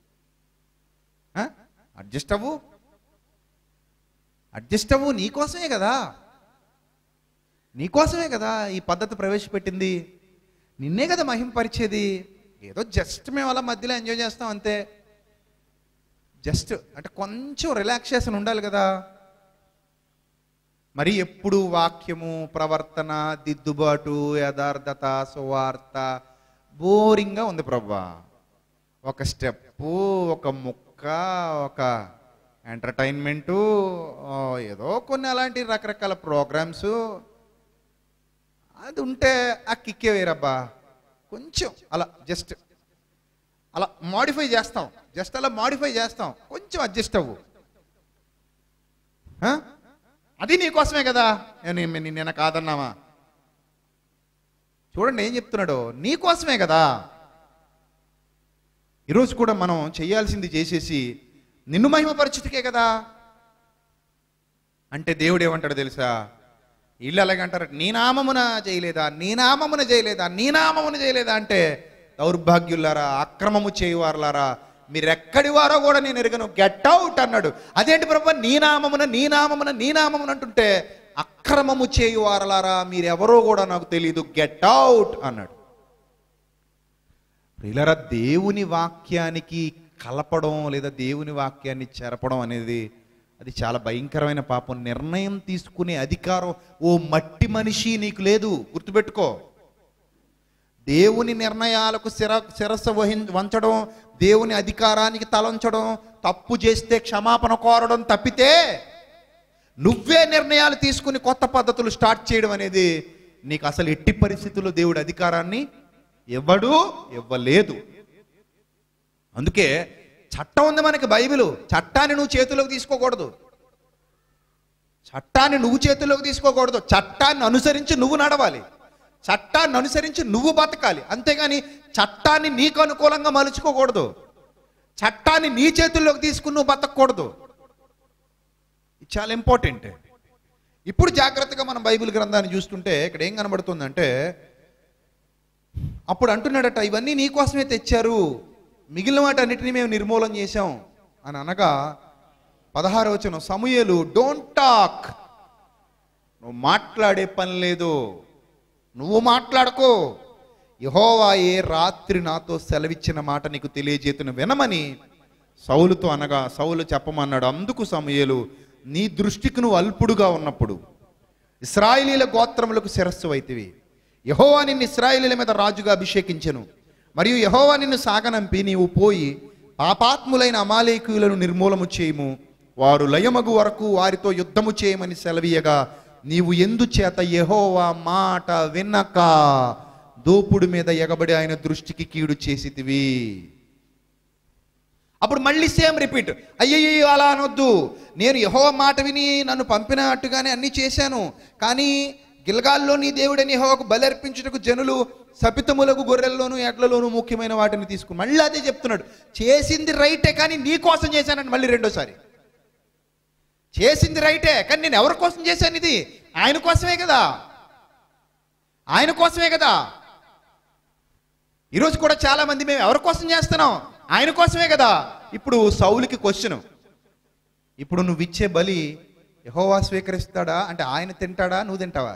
Speaker 2: అడ్జస్ట్ అవ్వు అడ్జస్ట్ అవ్వు నీకోసమే కదా నీకోసమే కదా ఈ పద్ధతి ప్రవేశపెట్టింది నిన్నే కదా మహింపరిచేది ఏదో జస్ట్ మేము అలా మధ్యలో ఎంజాయ్ చేస్తాం అంతే జస్ట్ అంటే కొంచెం రిలాక్సేషన్ ఉండాలి కదా మరి ఎప్పుడు వాక్యము ప్రవర్తన దిద్దుబాటు యథార్థత సువార్త బోరింగ్గా ఉంది ప్రభా ఒక స్టెప్పు ఒక ముక్క ఒక ఎంటర్టైన్మెంటు ఆ, ఏదో కొన్ని అలాంటి రకరకాల ప్రోగ్రామ్స్ అది ఉంటే ఆ కిక్కే వేరబ్బా కొంచెం అలా జస్ట్ అలా మాడిఫై చేస్తాం జస్ట్ అలా మాడిఫై చేస్తాం కొంచెం అడ్జస్ట్ అవ్వు ఆ? అది నీకోసమే కదా నేను నేను కాదన్నావా చూడండి ఏం చెప్తున్నాడు నీకోసమే కదా ఈరోజు కూడా మనం చేయాల్సింది చేసేసి నిన్ను మహిమపరచుటకే కదా అంటే దేవుడు ఏమంటాడు తెలుసా వీళ్ళు అలాగే అంటారు నీ నామమున చేయలేదా నీ నామమున చేయలేదా నీ నామమున చేయలేదా అంటే దౌర్భాగ్యులారా అక్రమము చేయువారులారా మీరెక్కడి వారో కూడా నేను ఎరగను గెట్ అవుట్ అన్నాడు అదేంటి ప్రభు నీ నామమున నీ నామమున నీ నామమున అంటుంటే అక్రమము చేయువారలారా మీరెవరో కూడా నాకు తెలియదు గెట్ అవుట్ అన్నాడు ప్రియులరా దేవుని వాక్యానికి కలపడం లేదా దేవుని వాక్యాన్ని చెరపడం అనేది అది చాలా భయంకరమైన పాపం నిర్ణయం తీసుకునే అధికారం ఓ మట్టి మనిషి నీకు లేదు గుర్తుపెట్టుకో దేవుని నిర్ణయాలకు శిర శిరస్సు వహిం వంచడం దేవుని అధికారానికి తలంచడం తప్పు చేస్తే క్షమాపణ కోరడం తప్పితే నువ్వే నిర్ణయాలు తీసుకుని కొత్త పద్ధతులు స్టార్ట్ చేయడం అనేది నీకు అసలు ఎట్టి పరిస్థితుల్లో దేవుడి అధికారాన్ని ఇవ్వడు ఇవ్వలేదు అందుకే చట్టం ఉంది మనకి బైబిల్ చట్టాన్ని నువ్వు చేతిలోకి తీసుకోకూడదు చట్టాన్ని నువ్వు చేతిలోకి తీసుకోకూడదు చట్టాన్ని అనుసరించి నువ్వు నడవాలి చట్టాన్ని అనుసరించి నువ్వు బతకాలి అంతేగాని చట్టాన్ని నీకు అనుకూలంగా మలుచుకోకూడదు చట్టాన్ని నీ చేతుల్లోకి తీసుకుని నువ్వు బతకూడదు ఇది చాలా ఇంపార్టెంట్ ఇప్పుడు జాగ్రత్తగా మనం బైబిల్ గ్రంథాన్ని చూస్తుంటే ఇక్కడ ఏం కనబడుతుందంటే అప్పుడు అంటున్నాడట ఇవన్నీ నీకోసమే తెచ్చారు మిగిలిన వాటి అన్నిటినీ మేము నిర్మూలన చేశాం అని అనగా పదహారు వచనం సమూయేలు డోంట్ టాక్ నువ్వు మాట్లాడే పని లేదు నువ్వు మాట్లాడుకో యహోవా ఏ రాత్రి నాతో సెలవిచ్చిన మాట నీకు తెలియజేతును వినమని సౌలుతో అనగా సౌలు చెప్పమన్నాడు అందుకు సమూయేలు నీ దృష్టికి నువ్వు అల్పుడుగా ఉన్నప్పుడు
Speaker 3: ఇస్రాయిలీల గోత్రములకు శిరస్సు అయితివి యహోవా నిన్ను ఇస్రాయిలీల మీద రాజుగా అభిషేకించెను మరియు యహోవా నిన్ను సాగనంపి నీవు పోయి పాపాత్ములైన అమాలేకులను నిర్మూలము చేయము వారు లయమగు వరకు వారితో యుద్ధము చేయమని సెలవీయగా నీవు ఎందుచేత యెహోవా మాట వినక దోపుడు మీద ఎగబడి ఆయన దృష్టికి కీడు చేసితివి అప్పుడు మళ్ళీ సేమ్ రిపీట్ అయ్యయ్యో అలా అనొద్దు నేను యహో మాట విని నన్ను పంపినట్టుగానే అన్ని చేశాను కానీ గిల్గాల్లో నీ దేవుడని యెహోవాకు బలర్పించుటకు జనులు సపితములకు గొర్రెల్లోను ఎడ్లలోను ముఖ్యమైన వాటిని తీసుకు మళ్ళీ అదే చెప్తున్నాడు చేసింది రైటే కానీ నీ కోసం చేశానండి మళ్ళీ రెండోసారి చేసింది రైటే కానీ నేను ఎవరి కోసం చేశాను ఇది ఆయన కోసమే కదా ఆయన కోసమే కదా ఈరోజు కూడా చాలా మంది మేము ఎవరి కోసం చేస్తున్నాం ఆయన కోసమే కదా ఇప్పుడు సౌలుకి క్వశ్చన్ ఇప్పుడు నువ్వు ఇచ్చే బలి యహోవా స్వీకరిస్తాడా అంటే ఆయన తింటాడా నువ్వు తింటావా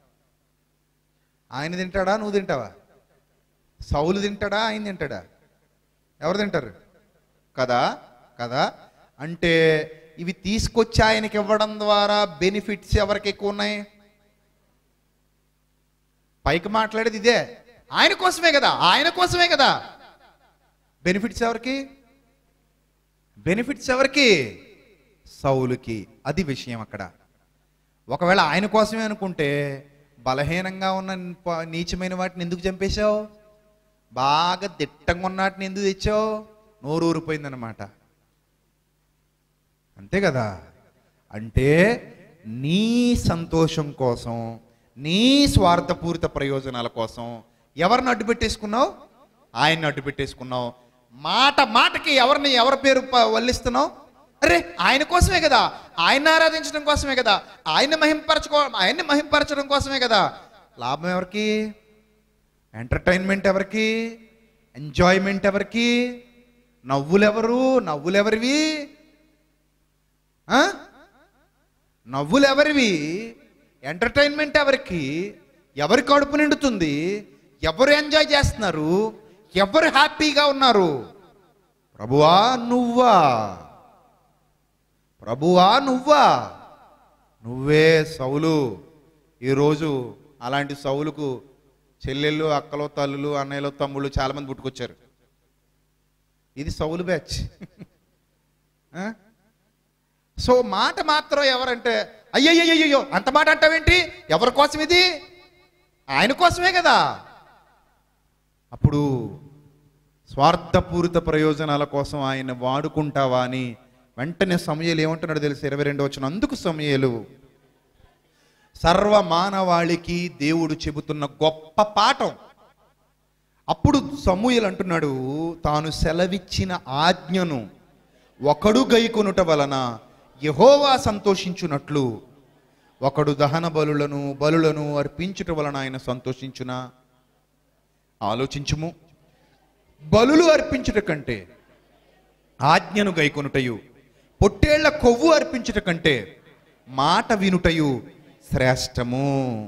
Speaker 3: ఆయన తింటాడా నువ్వు తింటావా సౌలు తింటాడా ఆయన తింటాడా ఎవరు తింటారు కదా కదా అంటే ఇవి తీసుకొచ్చి ఆయనకి ఇవ్వడం ద్వారా బెనిఫిట్స్ ఎవరికి ఎక్కువ ఉన్నాయి పైకి మాట్లాడేది ఇదే ఆయన కోసమే కదా ఆయన కోసమే కదా బెనిఫిట్స్ ఎవరికి బెనిఫిట్స్ ఎవరికి సౌలుకి అది విషయం అక్కడ ఒకవేళ ఆయన కోసమే అనుకుంటే బలహీనంగా ఉన్న ప- నీచమైన వాటిని ఎందుకు చంపేశావు బాగా దిట్టంగా ఉన్న వాటిని ఎందుకు తెచ్చావు నోరు ఊరిపోయిందనమాట అంతే కదా అంటే నీ సంతోషం కోసం నీ స్వార్థపూరిత ప్రయోజనాల కోసం ఎవరిని అడ్డు పెట్టేసుకున్నావు ఆయన్ని అడ్డు పెట్టేసుకున్నావు మాట మాటకి ఎవరిని ఎవరి పేరు ప- వల్లిస్తున్నావు అరే ఆయన కోసమే కదా ఆయన ఆరాధించడం కోసమే కదా ఆయన మహింపరచుకో ఆయన్ని మహింపరచడం కోసమే కదా లాభం ఎవరికి ఎంటర్టైన్మెంట్ ఎవరికి ఎంజాయ్మెంట్ ఎవరికి నవ్వులెవరు నవ్వులెవరివి ఆ? నవ్వులు ఎవరివి ఎంటర్టైన్మెంట్ ఎవరికి ఎవరి కడుపు నిండుతుంది ఎవరు ఎంజాయ్ చేస్తున్నారు ఎవరు హ్యాపీగా ఉన్నారు ప్రభువా నువ్వా ప్రభువా నువ్వా నువ్వే సౌలు ఈరోజు అలాంటి సౌలుకు చెల్లెళ్ళు అక్కలో తల్లులు అన్నయ్యలు తమ్ముళ్ళు చాలామంది పుట్టుకొచ్చారు ఇది సౌలు బ్యాచ్ ఆ? సో మాట మాత్రం ఎవరంటే అయ్యయ్యయ్యో అంత మాట అంటావేంటి ఎవరి కోసం ఇది ఆయన కోసమే కదా అప్పుడు స్వార్థపూరిత ప్రయోజనాల కోసం ఆయన వాడుకుంటావా అని వెంటనే సమయలు ఏమంటున్నాడు తెలుసు ఇరవై రెండు వచ్చిన అందుకు సమయలు సర్వ మానవాళికి దేవుడు చెబుతున్న గొప్ప పాఠం అప్పుడు సమూయలు అంటున్నాడు తాను సెలవిచ్చిన ఆజ్ఞను ఒకడు గైకొనుట వలన యహోవా సంతోషించున్నట్లు ఒకడు దహన బలులను బలులను అర్పించుట వలన ఆయన సంతోషించునా ఆలోచించుము బలులు అర్పించుట కంటే ఆజ్ఞను గైకొనుటయు పొట్టేళ్ల కొవ్వు అర్పించుట కంటే మాట వినుటయు శ్రేష్టము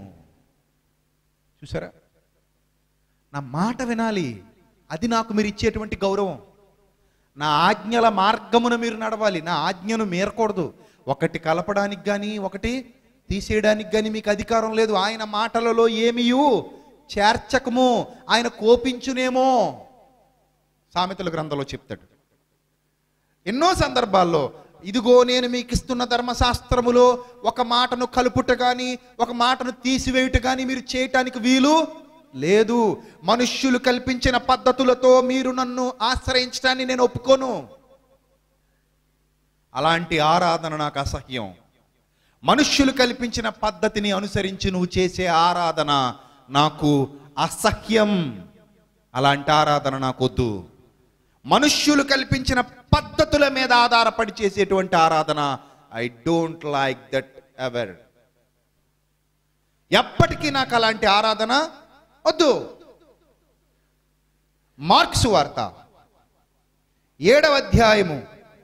Speaker 3: చూసారా నా మాట వినాలి అది నాకు మీరు ఇచ్చేటువంటి గౌరవం నా ఆజ్ఞల మార్గమున మీరు నడవాలి నా ఆజ్ఞను మీరకూడదు ఒకటి కలపడానికి కానీ ఒకటి తీసేయడానికి కానీ మీకు అధికారం లేదు ఆయన మాటలలో ఏమియు చేర్చకము ఆయన కోపించునేమో సామెతల గ్రంథంలో చెప్తాడు ఎన్నో సందర్భాల్లో ఇదిగో నేను మీకు ఇస్తున్న ధర్మశాస్త్రములో ఒక మాటను కలుపుట కానీ ఒక మాటను తీసివేయుట కానీ మీరు చేయటానికి వీలు లేదు మనుష్యులు కల్పించిన పద్ధతులతో మీరు నన్ను ఆశ్రయించడాన్ని నేను ఒప్పుకోను అలాంటి ఆరాధన నాకు అసహ్యం మనుష్యులు కల్పించిన పద్ధతిని అనుసరించి నువ్వు చేసే ఆరాధన నాకు అసహ్యం అలాంటి ఆరాధన నాకొద్దు మనుష్యులు కల్పించిన పద్ధతుల మీద ఆధారపడి చేసేటువంటి ఆరాధన I don't like that ever ఎప్పటికీ నాకు అలాంటి ఆరాధన వద్దు మార్క్స్ వార్త ఏడవ అధ్యాయము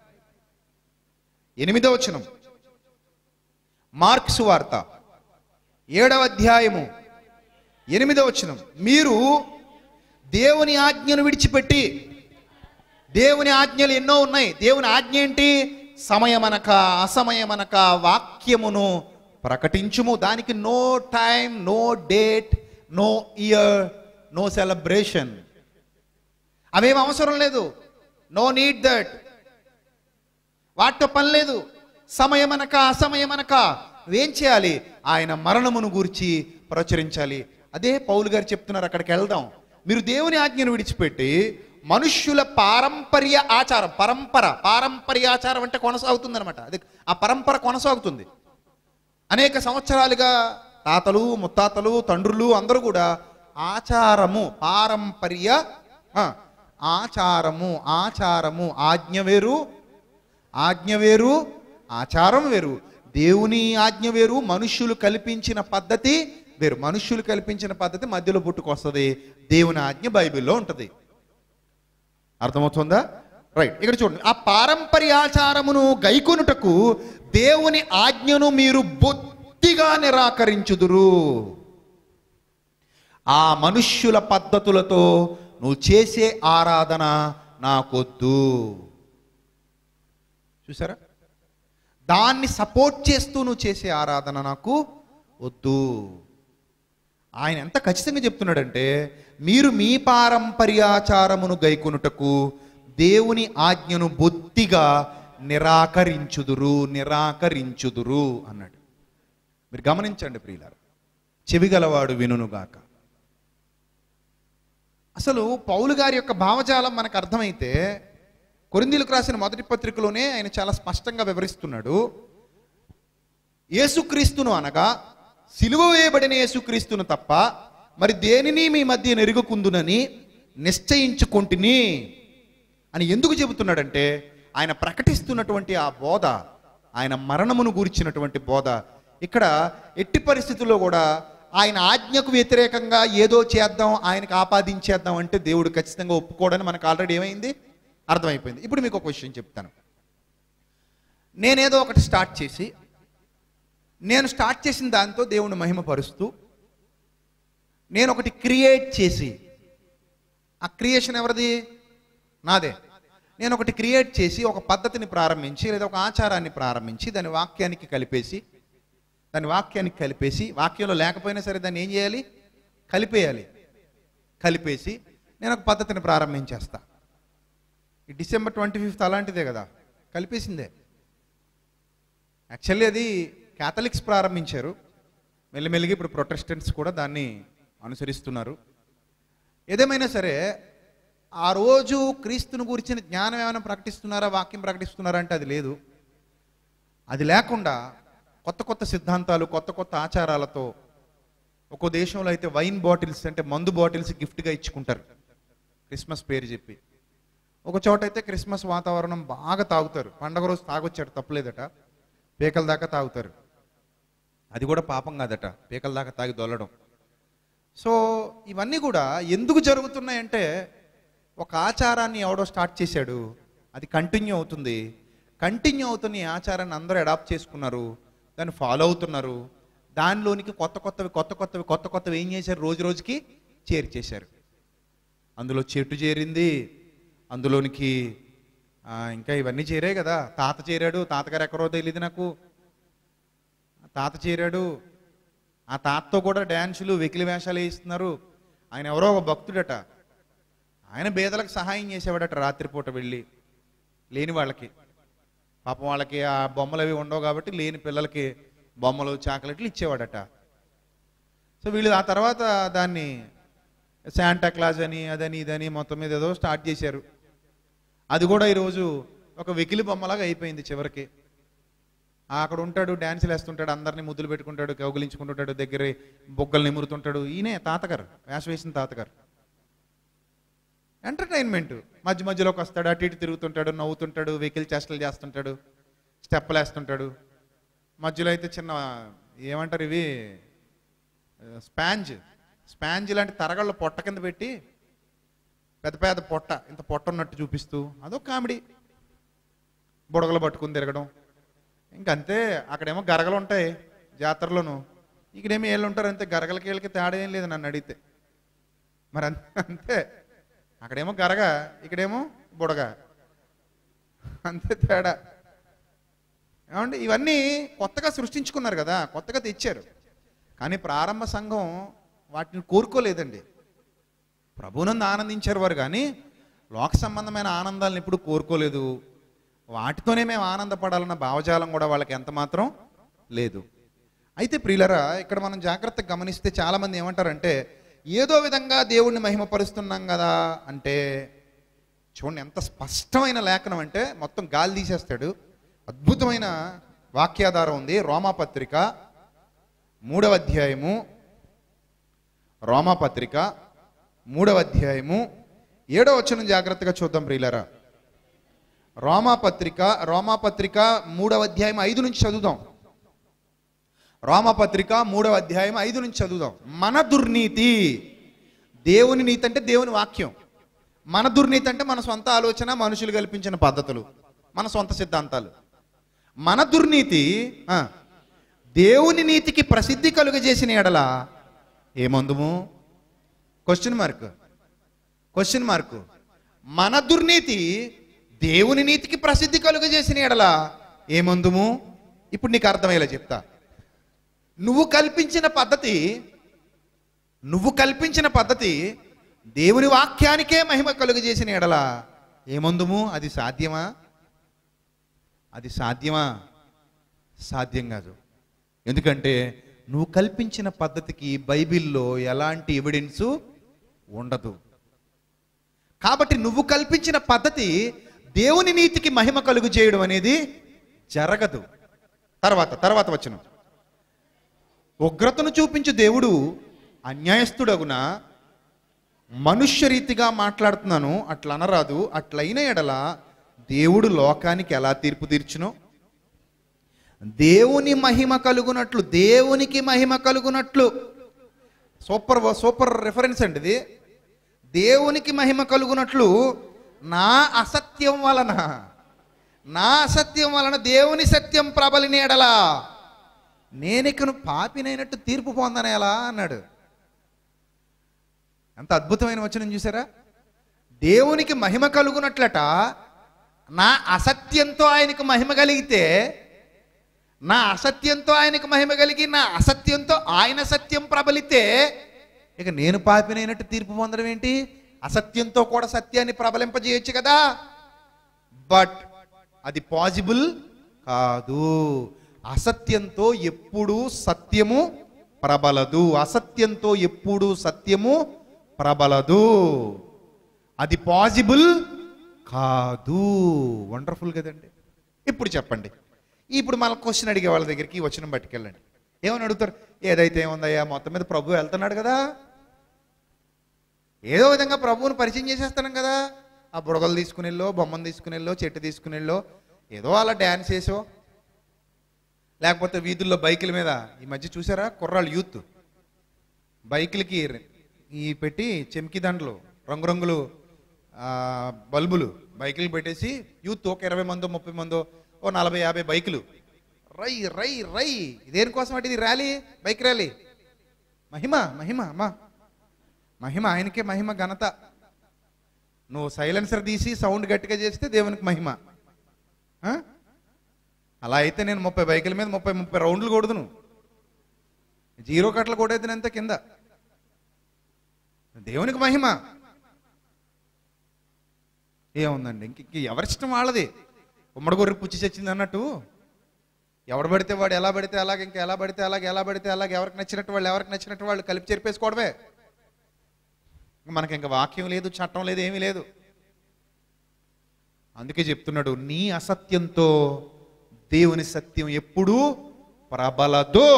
Speaker 3: ఎనిమిదవ వచనం మార్క్స్ వార్త ఏడవ అధ్యాయము ఎనిమిదవ వచనం మీరు దేవుని ఆజ్ఞను విడిచిపెట్టి దేవుని ఆజ్ఞలు ఎన్నో ఉన్నాయి దేవుని ఆజ్ఞ ఏంటి సమయమనక అసమయమనక వాక్యమును ప్రకటించుము దానికి no time no date no year no celebration అవేం అవసరం లేదు నో నీడ్ దట్ వాటితో పని లేదు సమయమనక అసమయమనక ఏం చేయాలి ఆయన మరణమును గూర్చి ప్రచురించాలి అదే పౌలు గారు చెప్తున్నారు అక్కడికి వెళ్దాం మీరు దేవుని ఆజ్ఞను విడిచిపెట్టి మనుష్యుల పారంపర్య ఆచారం పరంపర పారంపర్య ఆచారం అంటే కొనసాగుతుంది అనమాట అది ఆ పరంపర కొనసాగుతుంది అనేక సంవత్సరాలుగా తాతలు ముత్తాతలు తండ్రులు అందరూ కూడా ఆచారము పారంపర్య ఆ, ఆచారము ఆచారము ఆజ్ఞ వేరు ఆజ్ఞ వేరు ఆచారం వేరు దేవుని ఆజ్ఞ వేరు మనుష్యులు కల్పించిన పద్ధతి వేరు మనుష్యులు కల్పించిన పద్ధతి మధ్యలో పుట్టుకొస్తుంది దేవుని ఆజ్ఞ బైబిల్లో ఉంటుంది అర్థమవుతుందా రైట్ ఇక్కడ చూడండి ఆ పారంపర్యాచారమును గైకొనుటకు దేవుని ఆజ్ఞను మీరు బొత్తిగా నిరాకరించుదురు ఆ మనుష్యుల పద్ధతులతో నువ్వు చేసే ఆరాధన నాకొద్దు చూసారా దాన్ని సపోర్ట్ చేస్తూ నువ్వు చేసే ఆరాధన నాకు వద్దు ఆయన ఎంత ఖచ్చితంగా చెప్తున్నాడంటే మీరు మీ పారంపర్యాచారమును గైకొనుటకు దేవుని ఆజ్ఞను బొత్తిగా నిరాకరించుదురు నిరాకరించుదురు అన్నాడు మీరు గమనించండి ప్రియులారు చెవిగలవాడు వినుగాక అసలు పౌలు గారి యొక్క భావజాలం మనకు అర్థమైతే కొరిందీలకు రాసిన మొదటి పత్రికలోనే ఆయన చాలా స్పష్టంగా వివరిస్తున్నాడు యేసుక్రీస్తును అనగా సిలువ వేయబడిన యేసుక్రీస్తును తప్ప మరి దేనిని మీ మధ్య నెరుగుకుందునని నిశ్చయించుకుంటుని అని ఎందుకు చెబుతున్నాడంటే ఆయన ప్రకటిస్తున్నటువంటి ఆ బోధ ఆయన మరణమును గూర్చినటువంటి బోధ ఇక్కడ ఎట్టి పరిస్థితుల్లో కూడా ఆయన ఆజ్ఞకు వ్యతిరేకంగా ఏదో చేద్దాం ఆయనకు ఆపాదించేద్దాం అంటే దేవుడు ఖచ్చితంగా ఒప్పుకోవడని మనకు ఆల్రెడీ ఏమైంది అర్థమైపోయింది ఇప్పుడు మీకు ఒక విషయం చెప్తాను నేనేదో ఒకటి స్టార్ట్ చేసి నేను స్టార్ట్ చేసిన దాంతో దేవుని మహిమపరుస్తూ నేను ఒకటి క్రియేట్ చేసి ఆ క్రియేషన్ ఎవరిది నాదే నేను ఒకటి క్రియేట్ చేసి ఒక పద్ధతిని ప్రారంభించి లేదా ఒక ఆచారాన్ని ప్రారంభించి దాని వాక్యానికి కలిపేసి దాని వాక్యానికి కలిపేసి వాక్యంలో లేకపోయినా సరే దాన్ని ఏం చేయాలి కలిపేయాలి కలిపేసి నేను ఒక పద్ధతిని ప్రారంభించేస్తా ఈ డిసెంబర్ ట్వంటీ ఫిఫ్త్ అలాంటిదే కదా కలిపేసిందే యాక్చువల్లీ అది క్యాథలిక్స్ ప్రారంభించారు మెల్లిమెల్లిగా ఇప్పుడు ప్రొటెస్టెంట్స్ కూడా దాన్ని అనుసరిస్తున్నారు ఏదేమైనా సరే ఆ రోజు క్రీస్తుని గురించిన జ్ఞానం ఏమైనా ప్రకటిస్తున్నారా వాక్యం ప్రకటిస్తున్నారా అంటే అది లేదు అది లేకుండా కొత్త కొత్త సిద్ధాంతాలు కొత్త కొత్త ఆచారాలతో ఒక్కో దేశంలో అయితే వైన్ బాటిల్స్ అంటే మందు బాటిల్స్ గిఫ్ట్గా ఇచ్చుకుంటారు క్రిస్మస్ పేరు చెప్పి ఒక చోట అయితే క్రిస్మస్ వాతావరణం బాగా తాగుతారు పండగ రోజు తాగొచ్చాడు తప్పలేదట పీకల దాకా తాగుతారు అది కూడా పాపం కాదట పీకల దాకా తాగి దొల్లడం సో ఇవన్నీ కూడా ఎందుకు జరుగుతున్నాయంటే ఒక ఆచారాన్ని ఎవడో స్టార్ట్ చేశాడు అది కంటిన్యూ అవుతుంది కంటిన్యూ అవుతున్న ఈ ఆచారాన్ని అందరూ అడాప్ట్ చేసుకున్నారు దాన్ని ఫాలో అవుతున్నారు దానిలోనికి కొత్త కొత్తవి కొత్త కొత్తవి కొత్త కొత్తవి ఏం చేశారు రోజు రోజుకి చేర్చేశారు అందులో చెట్టు చేరింది అందులోనికి ఆ, ఇంకా ఇవన్నీ చేరాయి కదా తాత చేరాడు తాతగారు ఎక్కడో తెలియదు నాకు తాత చేరాడు ఆ తాతతో కూడా డ్యాన్సులు వెకిలి వేషాలు వేయిస్తున్నారు ఆయన ఎవరో ఒక భక్తుడట ఆయన బేదలకు సహాయం చేసేవాడట రాత్రిపూట వెళ్ళి లేని వాళ్ళకి పాపం వాళ్ళకి ఆ బొమ్మలు అవి ఉండవు కాబట్టి లేని పిల్లలకి బొమ్మలు చాక్లెట్లు ఇచ్చేవాడట సో వీళ్ళు ఆ తర్వాత దాన్ని శాంటా క్లాజ్ అని అదని ఇదని మొత్తం మీద ఏదో స్టార్ట్ చేశారు అది కూడా ఈరోజు ఒక వెకిలి బొమ్మలాగా అయిపోయింది చివరికి ఆ అక్కడ ఉంటాడు డ్యాన్సులు వేస్తుంటాడు అందరినీ ముద్దులు పెట్టుకుంటాడు కౌగిలించుకుంటుంటాడు దగ్గర బొగ్గలు నిమురుతుంటాడు ఈయనే తాతగారు వేష వేసిన తాతగారు ఎంటర్టైన్మెంట్ మధ్య మధ్యలోకి వస్తాడు అటు ఇటు తిరుగుతుంటాడు నవ్వుతుంటాడు వెహికల్ చేష్టలు చేస్తుంటాడు స్టెప్పులు వేస్తుంటాడు మధ్యలో అయితే చిన్న ఏమంటారు ఇవి స్పాంజ్ స్పాంజ్ లాంటి తరగళ్ళ పొట్ట కింద పెట్టి పెద్ద పెద్ద పొట్ట ఇంత పొట్ట ఉన్నట్టు చూపిస్తూ అదొక కామెడీ బుడగలు పట్టుకుని తిరగడం ఇంకంతే అక్కడేమో గరగలు ఉంటాయి జాతరలోను ఇక్కడేమో ఏళ్ళు ఉంటారు అంతే గరగలకి వీళ్ళకి తేడా ఏం లేదు నన్ను అడిగితే మరి అంతే అంతే అక్కడేమో గరగ ఇక్కడేమో బుడగ అంతే తేడా ఏమంటే ఇవన్నీ కొత్తగా సృష్టించుకున్నారు కదా కొత్తగా తెచ్చారు కానీ ప్రారంభ సంఘం వాటిని కోరుకోలేదండి ప్రభునందు ఆనందించారు వారు కానీ లోక సంబంధమైన ఆనందాలను ఎప్పుడు కోరుకోలేదు వాటితోనే మేము ఆనందపడాలన్న భావజాలం కూడా వాళ్ళకి ఎంత మాత్రం లేదు అయితే ప్రియులరా ఇక్కడ మనం జాగ్రత్తగా గమనిస్తే చాలామంది ఏమంటారంటే ఏదో విధంగా దేవుణ్ణి మహిమపరుస్తున్నాం కదా అంటే చూడండి ఎంత స్పష్టమైన లేఖనం అంటే మొత్తం గాలి తీసేస్తాడు అద్భుతమైన వాక్యాధారం ఉంది రోమాపత్రిక మూడవ అధ్యాయము రోమాపత్రిక మూడవ అధ్యాయము ఏడవ వచనం జాగ్రత్తగా చూద్దాం ప్రియులరా రోమాపత్రిక రోమాపత్రిక మూడవ అధ్యాయం ఐదు నుంచి చదువుదాం రోమపత్రిక మూడవ అధ్యాయం ఐదు నుంచి చదువుదాం మన దుర్నీతి దేవుని నీతి అంటే దేవుని వాక్యం మన దుర్నీతి అంటే మన సొంత ఆలోచన మనుషులు కల్పించిన పద్ధతులు మన సొంత సిద్ధాంతాలు మన దుర్నీతి ఆ, దేవుని నీతికి ప్రసిద్ధి కలుగజేసిన ఎడల ఏమందుము క్వశ్చన్ మార్క్ క్వశ్చన్ మార్క్ మన దుర్నీతి దేవుని నీతికి ప్రసిద్ధి కలుగజేసిన ఎడల ఏమందుము ఇప్పుడు నీకు అర్థమయ్యేలా చెప్తా నువ్వు కల్పించిన పద్ధతి నువ్వు కల్పించిన పద్ధతి దేవుని వాక్యానికే మహిమ కలుగజేసిన ఎడల ఏమందుము అది సాధ్యమా అది సాధ్యమా సాధ్యం కాదు ఎందుకంటే నువ్వు కల్పించిన పద్ధతికి బైబిల్లో ఎలాంటి ఎవిడెన్సు ఉండదు కాబట్టి నువ్వు కల్పించిన పద్ధతి దేవుని నీతికి మహిమ కలుగు చేయడం అనేది జరగదు తర్వాత తర్వాత వచ్చిన ఉగ్రతను చూపించు దేవుడు అన్యాయస్తుడగున మనుష్య రీతిగా మాట్లాడుతున్నాను అట్లా అనరాదు అట్లయిన ఎడల దేవుడు లోకానికి ఎలా తీర్పు తీర్చును దేవుని మహిమ కలుగునట్లు దేవునికి మహిమ కలుగునట్లు సూపర్ సూపర్ రిఫరెన్స్ అండి ఇది దేవునికి మహిమ కలుగునట్లు నా అసత్యం వలన నా అసత్యం వలన దేవుని సత్యం ప్రబలినేడలా నేనికను పాపినైనట్టు తీర్పు పొందనేలా అన్నాడు ఎంత అద్భుతమైన వచనం చూసారా దేవునికి మహిమ కలుగునట్లట నా అసత్యంతో ఆయనకు మహిమ కలిగితే నా అసత్యంతో ఆయనకు మహిమ కలిగి నా అసత్యంతో ఆయన సత్యం ప్రబలితే ఇక నేను పాపినైనట్టు తీర్పు పొందడం ఏంటి అసత్యంతో కూడా సత్యాన్ని ప్రబలింపజేయొచ్చు కదా బట్ అది పాసిబుల్ కాదు అసత్యంతో ఎప్పుడూ సత్యము ప్రబలదు అసత్యంతో ఎప్పుడూ సత్యము ప్రబలదు అది పాసిబుల్ కాదు వండర్ఫుల్ కదండి ఇప్పుడు చెప్పండి ఇప్పుడు మన క్వశ్చన్ అడిగే వాళ్ళ దగ్గరికి ఈ వచనం పట్టుకెళ్ళండి ఏమని అడుగుతారు ఏదైతే ఏముందయ్యా మొత్తం మీద ప్రభు వెళ్తున్నాడు కదా ఏదో విధంగా ప్రభువుని పరిచయం చేసేస్తున్నాం కదా ఆ బుడగలు తీసుకుని వెళ్ళో బొమ్మను తీసుకుని వెళ్ళో చెట్టు తీసుకుని వెళ్ళో ఏదో అలా డ్యాన్స్ చేసో లేకపోతే వీధుల్లో బైకుల మీద ఈ మధ్య చూసారా కుర్రాళ్ళు యూత్ బైకులకి ఈ పెట్టి చెంకి దండలు రంగురంగులు ఆ, బల్బులు బైకులు పెట్టేసి యూత్ ఒక ఇరవై మందో ముప్పై మందో ఓ నలభై యాభై బైకులు రై రై రై దేనికోసం అంటే ఇది ర్యాలీ బైక్ ర్యాలీ మహిమ మహిమ అమ్మా మహిమ ఆయనకే మహిమ ఘనత నువ్వు సైలెన్సర్ తీసి సౌండ్ గట్టిగా చేస్తే దేవునికి మహిమ ఆ? అలా అయితే నేను ముప్పై బైకుల మీద ముప్పై ముప్పై రౌండ్లు కొడుదును జీరో కట్టలు కొడేది ఎంత కింద దేవునికి మహిమ ఏముందండి ఇంక ఇంక ఎవరిష్టం వాళ్ళది ఉమ్మడి గొర్రె పుచ్చి చచ్చింది అన్నట్టు ఎవడు పడితే వాడు ఎలా పడితే అలాగ ఇంకా ఎలా పడితే అలాగ ఎలా పడితే అలాగ ఎవరికి నచ్చినట్టు వాళ్ళు ఎవరికి నచ్చినట్టు వాళ్ళు కలిపి చెరిపేసుకోవడమే మనకి ఇంకా వాక్యం లేదు చట్టం లేదు ఏమీ లేదు అందుకే చెప్తున్నాడు నీ అసత్యంతో దేవుని సత్యం ఎప్పుడూ ప్రబలదు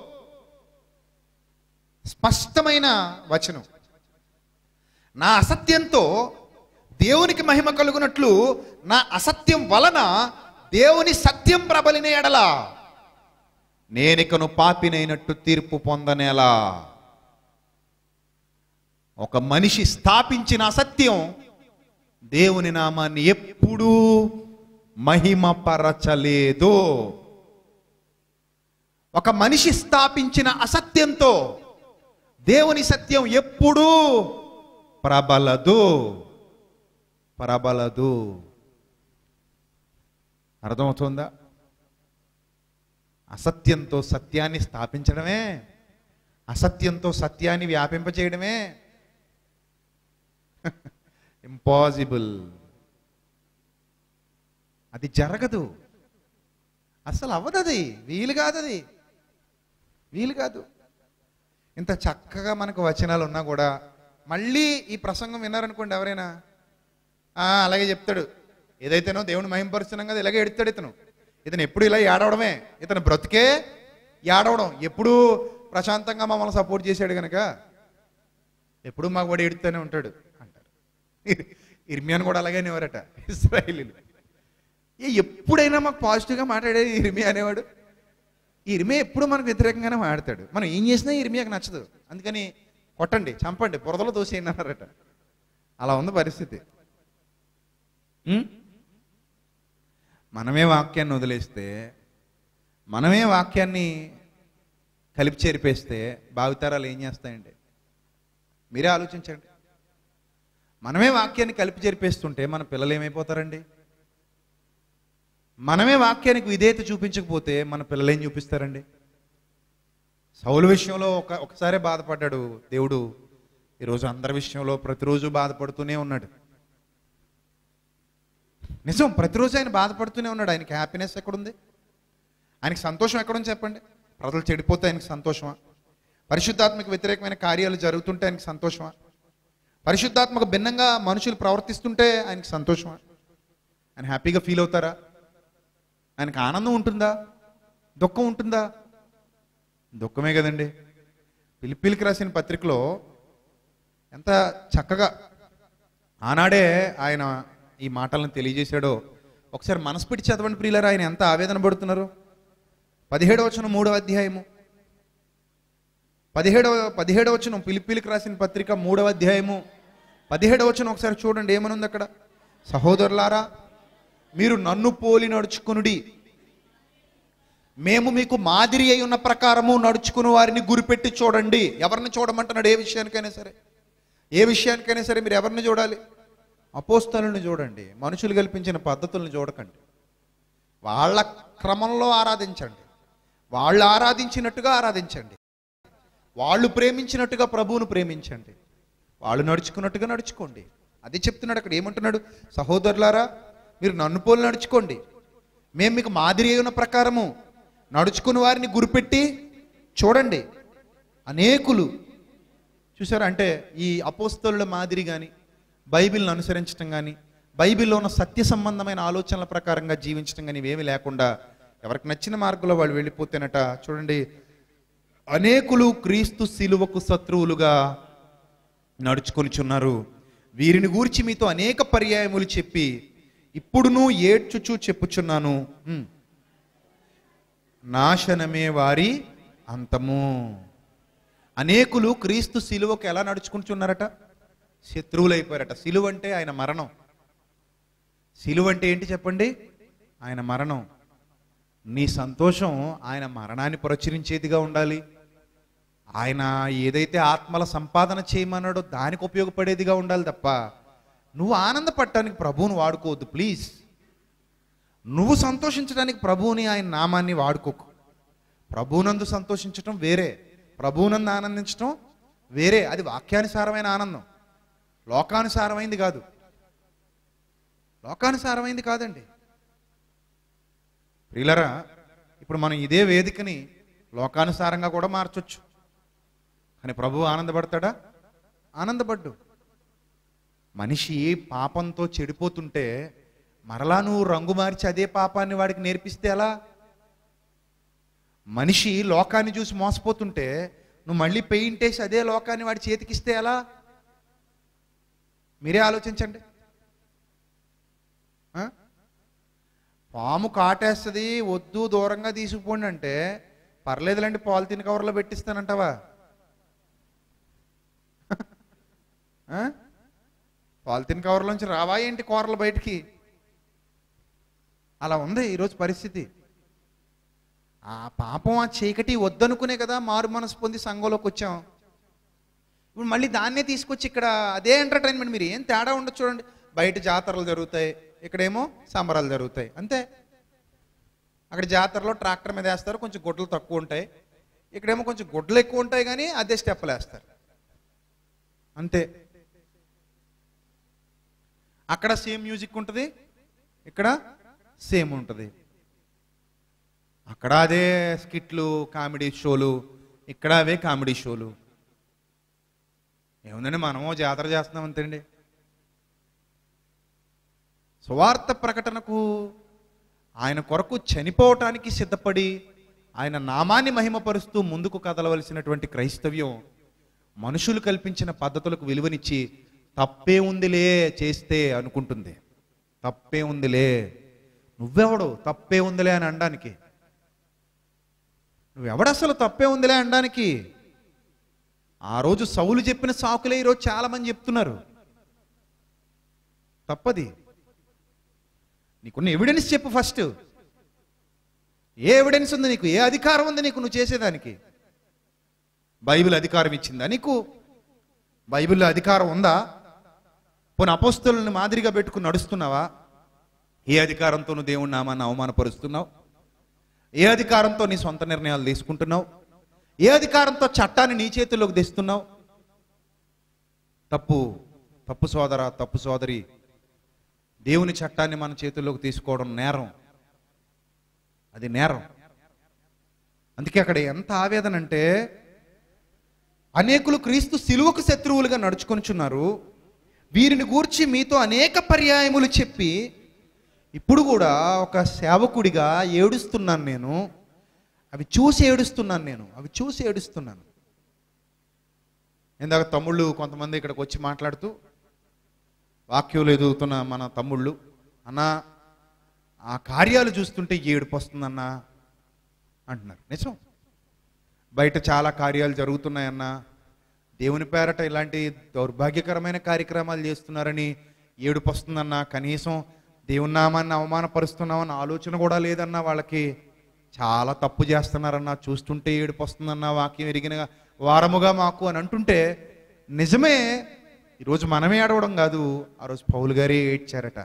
Speaker 3: స్పష్టమైన వచనం నా అసత్యంతో దేవునికి మహిమ కలుగునట్లు నా అసత్యం వలన దేవుని సత్యం ప్రబలిన ఎడల నేనికను పాపినైనట్టు తీర్పు పొందనేలా ఒక మనిషి స్థాపించిన అసత్యం దేవుని నామాన్ని ఎప్పుడూ మహిమపరచలేదు ఒక మనిషి స్థాపించిన అసత్యంతో దేవుని సత్యం ఎప్పుడూ ప్రబలదు ప్రబలదు అర్థమవుతుందా అసత్యంతో సత్యాన్ని స్థాపించడమే అసత్యంతో సత్యాన్ని వ్యాపింపచేయడమే ఇంపాసిబుల్ అది జరగదు అసలు అవ్వదు అది వీలు కాదు అది వీలు కాదు ఇంత చక్కగా మనకు వచనాలు ఉన్నా కూడా మళ్ళీ ఈ ప్రసంగం విన్నారనుకోండి ఎవరైనా "ఆ, అలాగే చెప్తాడు ఏదైతేనో దేవుని మహింపరుస్తున్నాం కదా ఇలాగే ఎడతాడు ఇతను ఇతను ఎప్పుడు ఇలా ఏడవడమే ఇతను బ్రతికే ఏడవడం ఎప్పుడు ప్రశాంతంగా మమ్మల్ని సపోర్ట్ చేశాడు కనుక ఎప్పుడు మాకు వాడు ఎడుతూనే ఉంటాడు అంటారు ఇర్మియాను కూడా అలాగే అనేవారట ఇస్రాయిలీలు ఏ ఎప్పుడైనా మాకు పాజిటివ్గా మాట్లాడేది ఇర్మియా అనేవాడు ఈ ఇరిమే ఎప్పుడు మనకు వ్యతిరేకంగానే మాడతాడు మనం ఏం చేసినా ఈ ఇరిమియాకు నచ్చదు అందుకని కొట్టండి చంపండి బురదలో దోసేయండి అన్నారట అలా ఉంది పరిస్థితి ఉం? మనమే వాక్యాన్ని వదిలేస్తే మనమే వాక్యాన్ని కలిపి చేరిపేస్తే భావితరాలు ఏం చేస్తాయండి మీరే ఆలోచించండి మనమే వాక్యాన్ని కలిపి చేరిపేస్తుంటే మన పిల్లలు ఏమైపోతారండి మనమే వాక్యానికి విధేయత చూపించకపోతే మన పిల్లలు ఏం చూపిస్తారండి సౌలు విషయంలో ఒక ఒకసారే బాధపడ్డాడు దేవుడు ఈరోజు అందరి విషయంలో ప్రతిరోజు బాధపడుతూనే ఉన్నాడు నిజం ప్రతిరోజు ఆయన బాధపడుతూనే ఉన్నాడు ఆయనకి హ్యాపీనెస్ ఎక్కడుంది ఆయనకి సంతోషం ఎక్కడుంది చెప్పండి ప్రజలు చెడిపోతే ఆయనకి సంతోషమా పరిశుద్ధాత్మక వ్యతిరేకమైన కార్యాలు జరుగుతుంటే ఆయనకి సంతోషమా పరిశుద్ధాత్మక భిన్నంగా మనుషులు ప్రవర్తిస్తుంటే ఆయనకి సంతోషమా ఆయన హ్యాపీగా ఫీల్ అవుతారా ఆయనకు ఆనందం ఉంటుందా దుఃఖం ఉంటుందా దుఃఖమే కదండి పిలిపిలికి రాసిన పత్రికలో ఎంత చక్కగా ఆనాడే ఆయన ఈ మాటలను తెలియజేశాడో ఒకసారి మనసు పెట్టి చదవండి ప్రియులారా ఆయన ఎంత ఆవేదన పడుతున్నారు పదిహేడవ వచనం మూడవ అధ్యాయము పదిహేడవ పదిహేడవ వచనం పిలిపిలికి రాసిన పత్రిక మూడవ అధ్యాయము పదిహేడవ వచనం ఒకసారి చూడండి ఏమనుంది అక్కడ సహోదరులారా మీరు నన్ను పోలి నడుచుకునుడి మేము మీకు మాదిరి అయి ఉన్న ప్రకారము నడుచుకుని వారిని గురిపెట్టి చూడండి ఎవరిని చూడమంటున్నాడు ఏ విషయానికైనా సరే ఏ విషయానికైనా సరే మీరు ఎవరిని చూడాలి అపోస్తలను చూడండి మనుషులు కల్పించిన పద్ధతులను చూడకండి వాళ్ళ క్రమంలో ఆరాధించండి వాళ్ళు ఆరాధించినట్టుగా ఆరాధించండి వాళ్ళు ప్రేమించినట్టుగా ప్రభువును ప్రేమించండి వాళ్ళు నడుచుకున్నట్టుగా నడుచుకోండి అది చెప్తున్నాడు అక్కడ ఏమంటున్నాడు సహోదరులారా మీరు నన్ను పోలు నడుచుకోండి మేము మీకు మాదిరి అయిన ప్రకారము నడుచుకుని వారిని గురిపెట్టి చూడండి అనేకులు చూసారా అంటే ఈ అపోస్తలుల మాదిరి కానీ బైబిల్ని అనుసరించడం కానీ బైబిల్లో ఉన్న సత్య సంబంధమైన ఆలోచనల ప్రకారంగా జీవించడం కానీ ఇవేమీ లేకుండా ఎవరికి నచ్చిన మార్గంలో వాళ్ళు వెళ్ళిపోతేనట చూడండి అనేకులు క్రీస్తు శిలువకు శత్రువులుగా నడుచుకొనిచున్నారు వీరిని గూర్చి మీతో అనేక పర్యాయములు చెప్పి ఇప్పుడును ఏడ్చుచూ చెప్పుచున్నాను ఉమ్. నాశనమే వారి అంతము అనేకులు క్రీస్తు శిలువకు ఎలా నడుచుకుంటున్నారట శత్రువులు అయిపోయారట శిలువ అంటే ఆయన మరణం శిలువ అంటే ఏంటి చెప్పండి ఆయన మరణం నీ సంతోషం ఆయన మరణాన్ని ప్రచురించేదిగా ఉండాలి ఆయన ఏదైతే ఆత్మల సంపాదన చేయమన్నాడో దానికి ఉపయోగపడేదిగా ఉండాలి తప్ప నువ్వు ఆనందపడటానికి ప్రభువుని వాడుకోవద్దు ప్లీజ్ నువ్వు సంతోషించడానికి ప్రభువుని ఆయన నామాన్ని వాడుకోకు ప్రభువునందు సంతోషించటం వేరే ప్రభువునందు ఆనందించటం వేరే అది వాక్యానుసారమైన ఆనందం లోకానుసారమైంది కాదు లోకానుసారమైంది కాదండి ప్రియులరా ఇప్పుడు మనం ఇదే వేదికని లోకానుసారంగా కూడా మార్చొచ్చు కానీ ప్రభువు ఆనందపడతాడా ఆనందపడ్డు మనిషి పాపంతో చెడిపోతుంటే మరలా నువ్వు రంగు మార్చి అదే పాపాన్ని వాడికి నేర్పిస్తే ఎలా మనిషి లోకాన్ని చూసి మోసపోతుంటే నువ్వు మళ్ళీ పెయింట్ వేసి అదే లోకాన్ని వాడి చేతికిస్తే ఎలా మీరే ఆలోచించండి ఆ? పాము కాటేస్తుంది వద్దు దూరంగా తీసుకుపోండి అంటే పర్లేదులేండి పాలిథిన్ కవర్లో పెట్టిస్తానంటావా ఆ? పాలిథిన్ కవర్లోంచి రావా ఏంటి కూరలు బయటికి అలా ఉంది ఈరోజు పరిస్థితి ఆ పాపం ఆ చీకటి వద్దనుకునే కదా మారు మనసు పొంది సంఘంలోకి వచ్చాం ఇప్పుడు మళ్ళీ దాన్నే తీసుకొచ్చి ఇక్కడ అదే ఎంటర్టైన్మెంట్ మీరు ఏం తేడా ఉండదు చూడండి బయట జాతరలు జరుగుతాయి ఇక్కడేమో సంబరాలు జరుగుతాయి అంతే అక్కడ జాతరలో ట్రాక్టర్ మీద వేస్తారు కొంచెం గుడ్డలు తక్కువ ఉంటాయి ఇక్కడేమో కొంచెం గుడ్డలు ఎక్కువ ఉంటాయి కానీ అదే స్టెప్పులు వేస్తారు అంతే అక్కడ సేమ్ మ్యూజిక్ ఉంటుంది ఇక్కడ సేమ్ ఉంటుంది అక్కడ అదే స్కిట్లు కామెడీ షోలు ఇక్కడ అవే కామెడీ షోలు ఏముందండి మనము జాతర చేస్తున్నాం అంతేండి సువార్త ప్రకటనకు ఆయన కొరకు చనిపోవటానికి సిద్ధపడి ఆయన నామాన్ని మహిమపరుస్తూ ముందుకు కదలవలసినటువంటి క్రైస్తవ్యం మనుషులు కల్పించిన పద్ధతులకు విలువనిచ్చి తప్పే ఉందిలే చేస్తే అనుకుంటుంది తప్పే ఉందిలే నువ్వెవడు తప్పే ఉందిలే అని అనడానికి నువ్వెవడు అసలు తప్పే ఉందిలే అనడానికి ఆ రోజు సౌలు చెప్పిన సాకులే ఈరోజు చాలా మంది చెప్తున్నారు తప్పది నీకున్న ఎవిడెన్స్ చెప్పు ఫస్ట్ ఏ ఎవిడెన్స్ ఉంది నీకు ఏ అధికారం ఉంది నీకు నువ్వు చేసేదానికి బైబిల్ అధికారం ఇచ్చిందా నీకు బైబిల్లో అధికారం ఉందా పోనీ అపోస్తులను మాదిరిగా పెట్టుకుని నడుస్తున్నావా ఏ అధికారంతో నువ్వు దేవుడి నామాన్ని అవమానపరుస్తున్నావు ఏ అధికారంతో నీ సొంత నిర్ణయాలు తీసుకుంటున్నావు ఏ అధికారంతో చట్టాన్ని నీ చేతుల్లోకి తెస్తున్నావు తప్పు తప్పు సోదర తప్పు సోదరి దేవుని చట్టాన్ని మన చేతుల్లోకి తీసుకోవడం నేరం అది నేరం అందుకే అక్కడ ఎంత ఆవేదన అంటే అనేకులు క్రీస్తు సిలువకు శత్రువులుగా నడుచుకొనిచున్నారు వీరిని గూర్చి మీతో అనేక పర్యాయములు చెప్పి ఇప్పుడు కూడా ఒక సేవకుడిగా ఏడుస్తున్నాను నేను అవి చూసి ఏడుస్తున్నాను నేను అవి చూసి ఏడుస్తున్నాను ఇందాక తమ్ముళ్ళు కొంతమంది ఇక్కడికి వచ్చి మాట్లాడుతూ వాక్యంలో ఎదుగుతున్న మన తమ్ముళ్ళు అన్న ఆ కార్యాలు చూస్తుంటే ఏడుపు వస్తుందన్నా అంటున్నారు నిజం బయట చాలా కార్యాలు జరుగుతున్నాయన్నా దేవుని పేరట ఇలాంటి దౌర్భాగ్యకరమైన కార్యక్రమాలు చేస్తున్నారని ఏడుపు వస్తుందన్నా కనీసం దేవుని నామాన్ని అవమానపరుస్తున్నామన్న ఆలోచన కూడా లేదన్నా వాళ్ళకి చాలా తప్పు చేస్తున్నారన్నా చూస్తుంటే ఏడుపు వస్తుందన్నా వాక్యం ఎరిగిన వారముగా మాకు అని అంటుంటే నిజమే ఈరోజు మనమే ఏడవడం కాదు ఆ రోజు పౌలు గారే ఏడ్చారట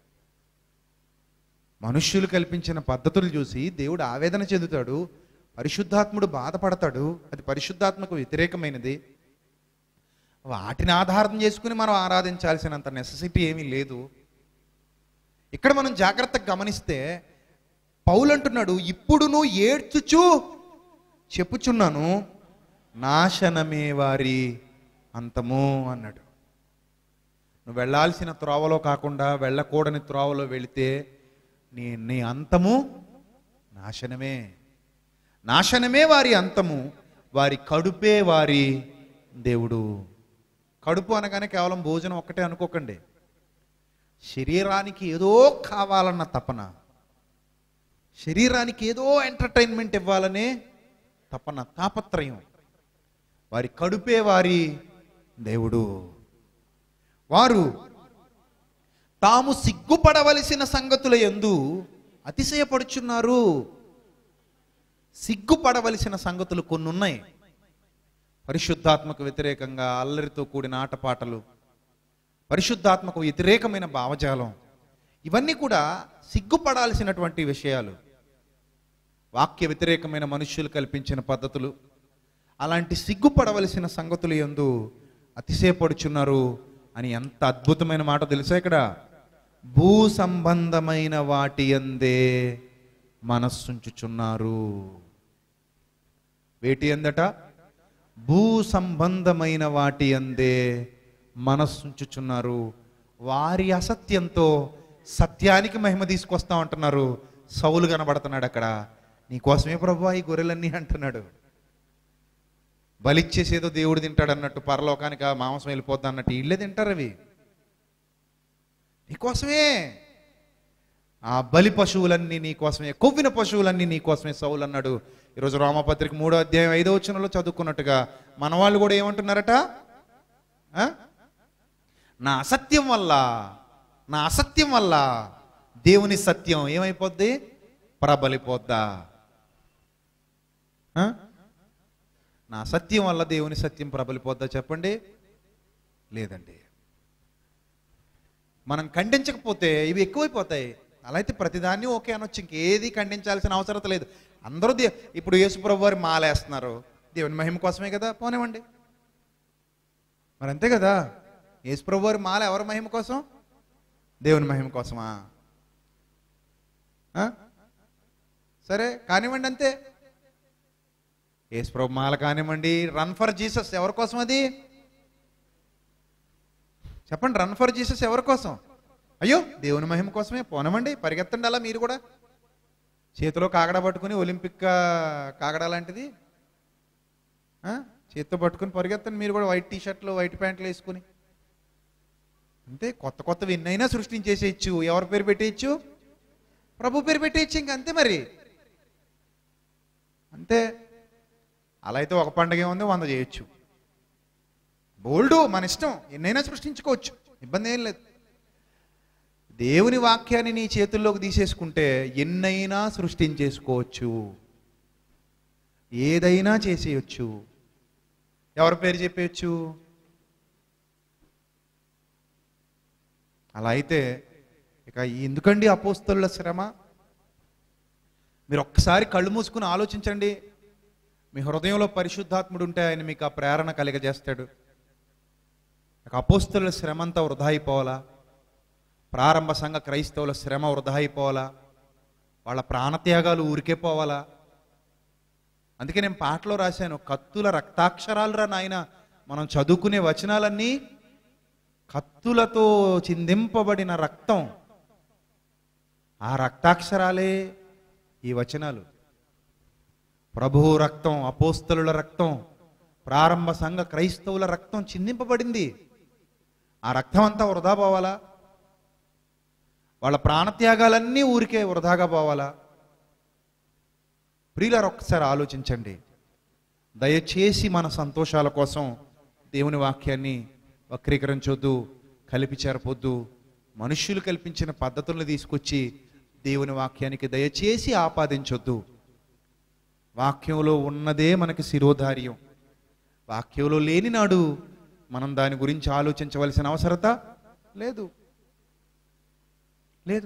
Speaker 3: మనుష్యులు కల్పించిన పద్ధతులు చూసి దేవుడు ఆవేదన చెందుతాడు పరిశుద్ధాత్ముడు బాధపడతాడు అది పరిశుద్ధాత్మకు వ్యతిరేకమైనది వాటిని ఆధారం చేసుకుని మనం ఆరాధించాల్సినంత నెససిటీ ఏమీ లేదు ఇక్కడ మనం జాగ్రత్తగా గమనిస్తే పౌలు అంటున్నాడు ఇప్పుడును ఏడ్చుచు చెప్పుచున్నాను నాశనమే వారి అంతము అన్నాడు నువ్వు వెళ్ళాల్సిన త్రోవలో కాకుండా వెళ్ళకూడని త్రోవలో వెళితే నీ నీ అంతము నాశనమే నాశనమే వారి అంతము వారి కడుపే వారి దేవుడు కడుపు అనగానే కేవలం భోజనం ఒక్కటే అనుకోకండి శరీరానికి ఏదో కావాలన్న తపన శరీరానికి ఏదో ఎంటర్టైన్మెంట్ ఇవ్వాలనే తపన తాపత్రయం వారి కడుపే వారి దేవుడు వారు తాము సిగ్గుపడవలసిన సంగతుల యందు అతిశయపడుచున్నారు సిగ్గుపడవలసిన సంగతులు కొన్ని ఉన్నాయి పరిశుద్ధాత్మకు వ్యతిరేకంగా అల్లరితో కూడిన ఆటపాటలు పరిశుద్ధాత్మకు వ్యతిరేకమైన భావజాలం ఇవన్నీ కూడా సిగ్గుపడాల్సినటువంటి విషయాలు వాక్య వ్యతిరేకమైన మనుష్యులు కల్పించిన పద్ధతులు అలాంటి సిగ్గుపడవలసిన సంగతులు ఎందు అతిశయపడుచున్నారు అని ఎంత అద్భుతమైన మాట తెలుసా ఇక్కడ భూ సంబంధమైన వాటి అందే మనస్సుంచుచున్నారు వేటి అందట భూ సంబంధమైన వాటి అందే మనస్సుంచుచున్నారు వారి అసత్యంతో సత్యానికి మహిమ తీసుకొస్తా ఉంటున్నారు సౌలు కనబడుతున్నాడు అక్కడ నీకోసమే ప్రభు ఈ గొర్రెలన్నీ అంటున్నాడు బలిచ్చేసేదో దేవుడు తింటాడు అన్నట్టు పరలోకానికి ఆ మాంసం వెళ్ళిపోద్ది అన్నట్టు ఇళ్ళే తింటారు అవి నీకోసమే ఆ బలి పశువులన్నీ నీకోసమే కొవ్విన పశువులన్నీ నీకోసమే సౌలు అన్నాడు ఈరోజు రామపత్రిక మూడో అధ్యాయం ఐదో వచనంలో చదువుకున్నట్టుగా మన వాళ్ళు కూడా ఏమంటున్నారట ఆ? నా అసత్యం వల్ల నా అసత్యం వల్ల దేవుని సత్యం ఏమైపోద్ది ప్రబలిపోద్దా ఆ? నా సత్యం వల్ల దేవుని సత్యం ప్రబలిపోద్దా చెప్పండి లేదండి మనం ఖండించకపోతే ఇవి ఎక్కువైపోతాయి అలా అయితే ప్రతిదాన్ని ఓకే అనొచ్చు ఇంకేది ఖండించాల్సిన అవసరం లేదు అందరూ దే ఇప్పుడు యేసుప్రభు వారు మాలేస్తున్నారు దేవుని మహిమ కోసమే కదా పోనివ్వండి మరి అంతే కదా యేసుప్రభు వారి మాల ఎవరి మహిమ కోసం దేవుని మహిమ కోసమా ఆ? సరే కానివ్వండి అంతే యేసుప్రభు మాల కానివ్వండి రన్ ఫర్ జీసస్ ఎవరి కోసం అది చెప్పండి రన్ ఫర్ జీసస్ ఎవరి కోసం అయ్యో దేవుని మహిమ కోసమే పోనమండి పరిగెత్తండి అలా మీరు కూడా చేతిలో కాగడ పట్టుకుని ఒలింపిక్ కాగడ లాంటిది ఆ? చేతితో పట్టుకుని పరిగెత్తండి మీరు కూడా వైట్ టీషర్ట్లు వైట్ ప్యాంట్లు వేసుకుని అంతే కొత్త కొత్తవి ఎన్నైనా సృష్టించేసేయచ్చు ఎవరి పేరు పెట్టేయచ్చు ప్రభు పేరు పెట్టేయచ్చు ఇంక అంతే మరి అంతే అలా అయితే ఒక పండగ ఉంది వంద చేయొచ్చు బోల్డు మన ఇష్టం ఎన్నైనా సృష్టించుకోవచ్చు ఇబ్బంది ఏం లేదు దేవుని వాక్యాన్ని నీ చేతుల్లోకి తీసేసుకుంటే ఎన్నైనా సృష్టించేసుకోవచ్చు ఏదైనా చేసేయచ్చు ఎవరి పేరు చెప్పేయచ్చు అలా అయితే ఇక ఎందుకండి అపోస్తలుల శ్రమ మీరు ఒక్కసారి కళ్ళు మూసుకుని ఆలోచించండి మీ హృదయంలో పరిశుద్ధాత్ముడు ఉంటే ఆయన మీకు ఆ ప్రేరణ కలిగజేస్తాడు ఇక అపోస్తలుల శ్రమ అంతా వృధా అయిపోవాలా ప్రారంభ సంఘ క్రైస్తవుల శ్రమ వృధా అయిపోవాలా వాళ్ళ ప్రాణత్యాగాలు ఊరికే పోవాలా అందుకే నేను పాటలో రాశాను కత్తుల రక్తాక్షరాలు రా నాయన మనం చదువుకునే వచనాలన్నీ కత్తులతో చిందింపబడిన రక్తం ఆ రక్తాక్షరాలే ఈ వచనాలు ప్రభువు రక్తం అపోస్తలుల రక్తం ప్రారంభ సంఘ క్రైస్తవుల రక్తం చిందింపబడింది ఆ రక్తం అంతా వృధా పోవాలా వాళ్ళ ప్రాణత్యాగాలన్నీ ఊరికే వృధాగా పోవాలా ప్రియులారు ఒక్కసారి ఆలోచించండి దయచేసి మన సంతోషాల కోసం దేవుని వాక్యాన్ని వక్రీకరించొద్దు కలిపి చేరపొద్దు మనుష్యులు కల్పించిన పద్ధతులను తీసుకొచ్చి దేవుని వాక్యానికి దయచేసి ఆపాదించొద్దు వాక్యంలో ఉన్నదే మనకి శిరోధార్యం వాక్యంలో లేని నాడు మనం దాని గురించి ఆలోచించవలసిన అవసరత లేదు లేదు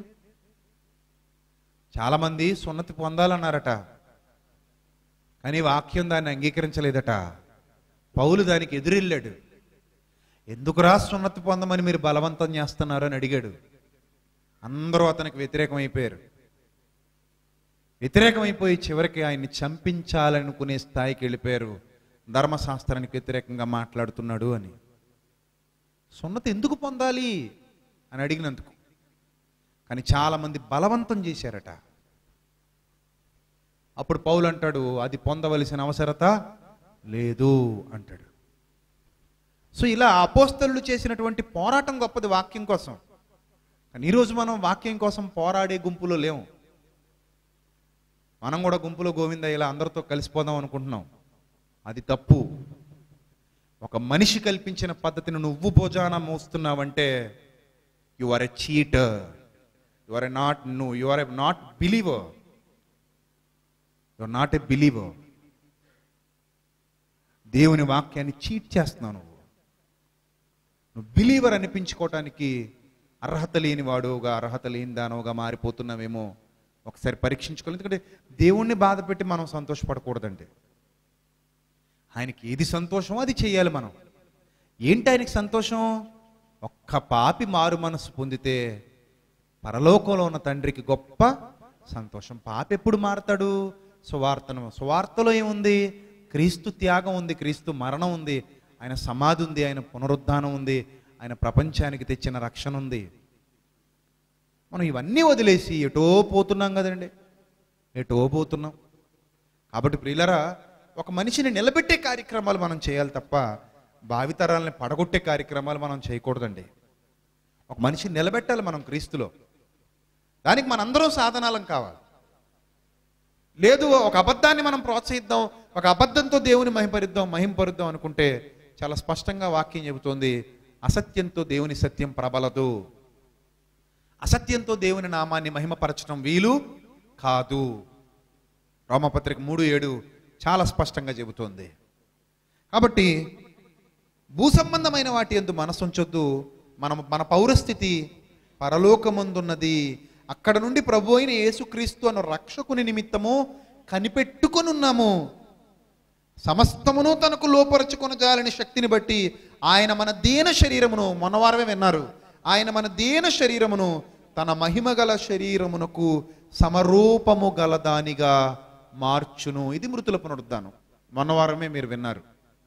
Speaker 3: చాలామంది సున్నతి పొందాలన్నారట కానీ వాక్యం దాన్ని అంగీకరించలేదట పౌలు దానికి ఎదురెళ్ళాడు ఎందుకురా సున్నతి పొందమని మీరు బలవంతం చేస్తున్నారు అని అడిగాడు అందరూ అతనికి వ్యతిరేకమైపోయారు వ్యతిరేకమైపోయి చివరికి ఆయన్ని చంపించాలనుకునే స్థాయికి వెళ్ళిపోయారు ధర్మశాస్త్రానికి వ్యతిరేకంగా మాట్లాడుతున్నాడు అని సున్నతి ఎందుకు పొందాలి అని అడిగినందుకు కానీ చాలామంది బలవంతం చేశారట అప్పుడు పౌలు అంటాడు అది పొందవలసిన అవసరత లేదు అంటాడు సో ఇలా అపోస్తలు చేసినటువంటి పోరాటం గొప్పది వాక్యం కోసం కానీ ఈరోజు మనం వాక్యం కోసం పోరాడే గుంపులో లేము మనం కూడా గుంపులో గోవింద ఇలా అందరితో కలిసిపోదాం అనుకుంటున్నాం అది తప్పు ఒక మనిషి కల్పించిన పద్ధతిని నువ్వు భోజన మోస్తున్నావంటే you are a cheater you are a not no you are a not believer you are not a believer దేవుని వాక్యాన్ని చీట్ చేస్తున్నావు నువ్వు నువ్వు బిలీవర్ అనిపించుకోవటానికి అర్హత లేని వాడుగా అర్హత లేని దానవుగా మారిపోతున్నావేమో ఒకసారి పరీక్షించుకోవాలి ఎందుకంటే దేవుణ్ణి బాధ పెట్టి మనం సంతోషపడకూడదండి ఆయనకి ఏది సంతోషమో అది చేయాలి మనం ఏంటి ఆయనకి సంతోషం ఒక్క పాపి మారు మనసు పొందితే పరలోకంలో ఉన్న తండ్రికి గొప్ప సంతోషం పాప ఎప్పుడు మారతాడు సువార్తను సువార్తలో ఏముంది క్రీస్తు త్యాగం ఉంది క్రీస్తు మరణం ఉంది ఆయన సమాధి ఉంది ఆయన పునరుద్ధానం ఉంది ఆయన ప్రపంచానికి తెచ్చిన రక్షణ ఉంది మనం ఇవన్నీ వదిలేసి ఎటో పోతున్నాం కదండి ఎటో పోతున్నాం కాబట్టి ప్రియులరా ఒక మనిషిని నిలబెట్టే కార్యక్రమాలు మనం చేయాలి తప్ప భావితరాలని పడగొట్టే కార్యక్రమాలు మనం చేయకూడదండి ఒక మనిషిని నిలబెట్టాలి మనం క్రీస్తులో దానికి మనందరం సాధనాలం కావాలి లేదు ఒక అబద్ధాన్ని మనం ప్రోత్సహిద్దాం ఒక అబద్ధంతో దేవుని మహింపరిద్దాం మహింపరుద్దాం అనుకుంటే చాలా స్పష్టంగా వాక్యం చెబుతోంది అసత్యంతో దేవుని సత్యం ప్రబలదు అసత్యంతో దేవుని నామాన్ని మహిమపరచడం వీలు కాదు రోమపత్రిక మూడు ఏడు చాలా స్పష్టంగా చెబుతోంది కాబట్టి భూ సంబంధమైన వాటి ఎందు మనసుంచొద్దు మనం మన పౌరస్థితి పరలోకమందున్నది అక్కడ నుండి ప్రభు అయిన యేసుక్రీస్తు అన్న రక్షకుని నిమిత్తము కనిపెట్టుకొని ఉన్నాము సమస్తమును తనకు లోపరుచుకొని జాలని శక్తిని బట్టి ఆయన మన దీన శరీరమును మొన్నవారమే విన్నారు ఆయన మన దీన శరీరమును తన మహిమ గల శరీరమునకు సమరూపము గల దానిగా మార్చును ఇది మృతుల పునరుద్ధానం మొన్నవారమే మీరు విన్నారు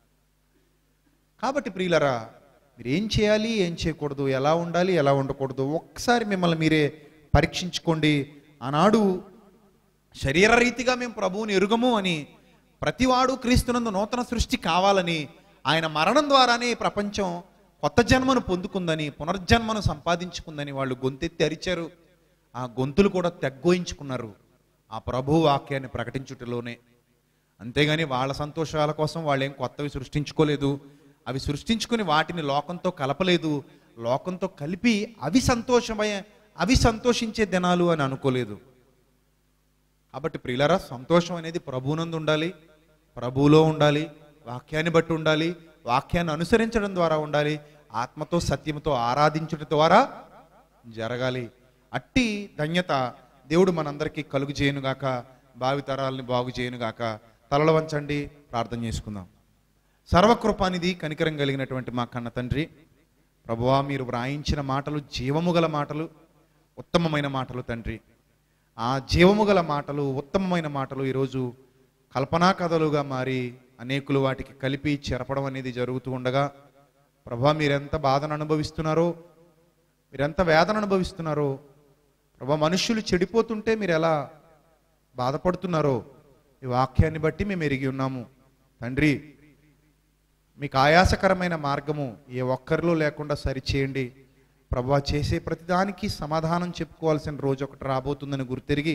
Speaker 3: కాబట్టి ప్రియులరా మీరు ఏం చేయాలి ఏం చేయకూడదు ఎలా ఉండాలి ఎలా ఉండకూడదు ఒక్కసారి మిమ్మల్ని మీరే పరీక్షించుకోండి ఆనాడు శరీరరీతిగా మేము ప్రభువుని ఎరుగము అని ప్రతివాడు క్రీస్తునందు నూతన సృష్టి కావాలని ఆయన మరణం ద్వారానే ఈ ప్రపంచం కొత్త జన్మను పొందుకుందని పునర్జన్మను సంపాదించుకుందని వాళ్ళు గొంతెత్తి అరిచారు ఆ గొంతులు కూడా తెగ్గోయించుకున్నారు ఆ ప్రభు వాక్యాన్ని ప్రకటించుటలోనే అంతేగాని వాళ్ళ సంతోషాల కోసం వాళ్ళు ఏం కొత్తవి సృష్టించుకోలేదు అవి సృష్టించుకుని వాటిని లోకంతో కలపలేదు లోకంతో కలిపి అవి సంతోషమయ అవి సంతోషించే దినాలు అని అనుకోలేదు కాబట్టి ప్రియులరా సంతోషం అనేది ప్రభువునందు ఉండాలి ప్రభువులో ఉండాలి వాక్యాన్ని బట్టి ఉండాలి వాక్యాన్ని అనుసరించడం ద్వారా ఉండాలి ఆత్మతో సత్యంతో ఆరాధించడం ద్వారా జరగాలి అట్టి ధన్యత దేవుడు మనందరికీ కలుగు చేయనుగాక భావితరాలని బాగు చేయనుగాక తలలు వంచండి ప్రార్థన చేసుకుందాం సర్వకృపానిధి కనికరం కలిగినటువంటి మా కన్న తండ్రి ప్రభువా మీరు వ్రాయించిన మాటలు జీవము గల మాటలు ఉత్తమమైన మాటలు తండ్రి ఆ జీవము గల మాటలు ఉత్తమమైన మాటలు ఈరోజు కల్పనా కథలుగా మారి అనేకులు వాటికి కలిపి చెరపడం అనేది జరుగుతూ ఉండగా ప్రభా మీరెంత బాధను అనుభవిస్తున్నారో మీరెంత వేదన అనుభవిస్తున్నారో ప్రభా మనుష్యులు చెడిపోతుంటే మీరు ఎలా బాధపడుతున్నారో ఈ వాక్యాన్ని బట్టి మేము ఎరిగి ఉన్నాము తండ్రి మీకు ఆయాసకరమైన మార్గము ఏ ఒక్కరిలో లేకుండా సరిచేయండి ప్రభా చేసే ప్రతిదానికి సమాధానం చెప్పుకోవాల్సిన రోజు ఒకటి రాబోతుందని గుర్తెరిగి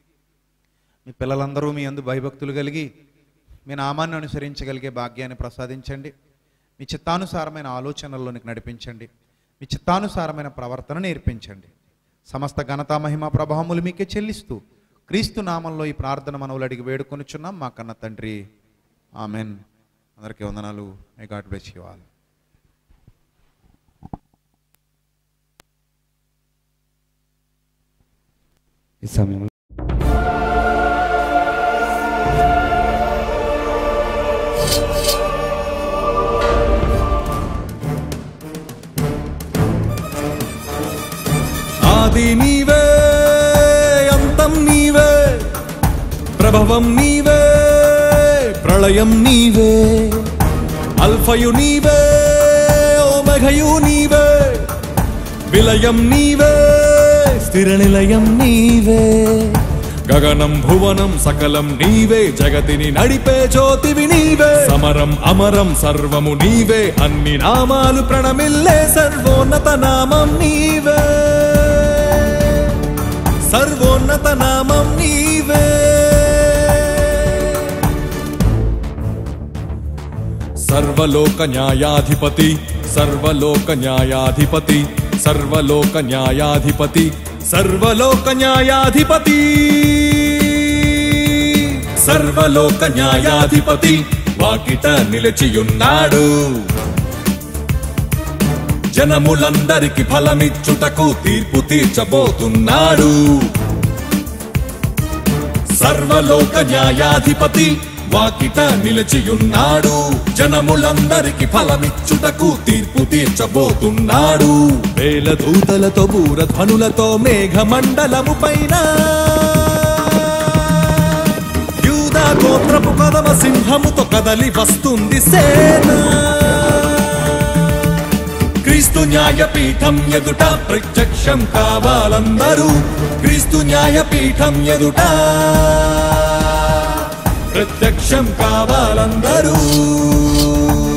Speaker 3: మీ పిల్లలందరూ మీ అందు భయభక్తులు కలిగి మీ నామాన్ని అనుసరించగలిగే భాగ్యాన్ని ప్రసాదించండి మీ చిత్తానుసారమైన ఆలోచనల్లోనికి నడిపించండి మీ చిత్తానుసారమైన ప్రవర్తన నేర్పించండి సమస్త ఘనతా మహిమ ప్రభావములు మీకే చెల్లిస్తూ క్రీస్తు నామంలో ఈ ప్రార్థన మనవులు అడిగి వేడుకొనిచున్నాం మా కన్న తండ్రి ఆమెన్ అందరికీ వందనాలు I God bless you all
Speaker 4: ఈ సమయంలో
Speaker 5: ఆది నీవే అంతం నీవే ప్రభవం నీవే ప్రళయం నీవే అల్ఫయు నీవే ఓమఘయు నీవే విలయం నీవే స్థిర నిలయం నీవే గగనం భువనం సకలం నీవే జగతిని నడిపే జ్యోతివి నీవే సమరం అమరం సర్వము నీవే అన్ని నామాలు ప్రణమిల్లే సర్వోన్నత నామం నీవే సర్వోన్నత నామం నీవే సర్వలోక న్యాయాధిపతి సర్వలోక న్యాయాధిపతి సర్వలోక న్యాయాధిపతి సర్వలోక న్యాయాధిపతి సర్వలోక న్యాయాధిపతి వాకిట నిలిచియున్నాడు జనములందరికి ఫలమిచ్చుటకు తీర్పు తీర్చబోతున్నాడు సర్వలోక న్యాయాధిపతి వాకిట నిలిచియున్నాడు జనములందరికి ఫలమిచ్చుటకు తీర్పు తీర్చబోతున్నాడు వేల దూతలతో బూరధ్వనులతో మేఘమండలము పైన యూదా గోత్రపు కదమ సింహముతో కదలి వస్తుంది సేన క్రీస్తు న్యాయపీఠం ఎదుట ప్రత్యక్షం కావాలందరూ క్రీస్తు న్యాయపీఠం ఎదుట ప్రత్యక్షం కావాలందరూ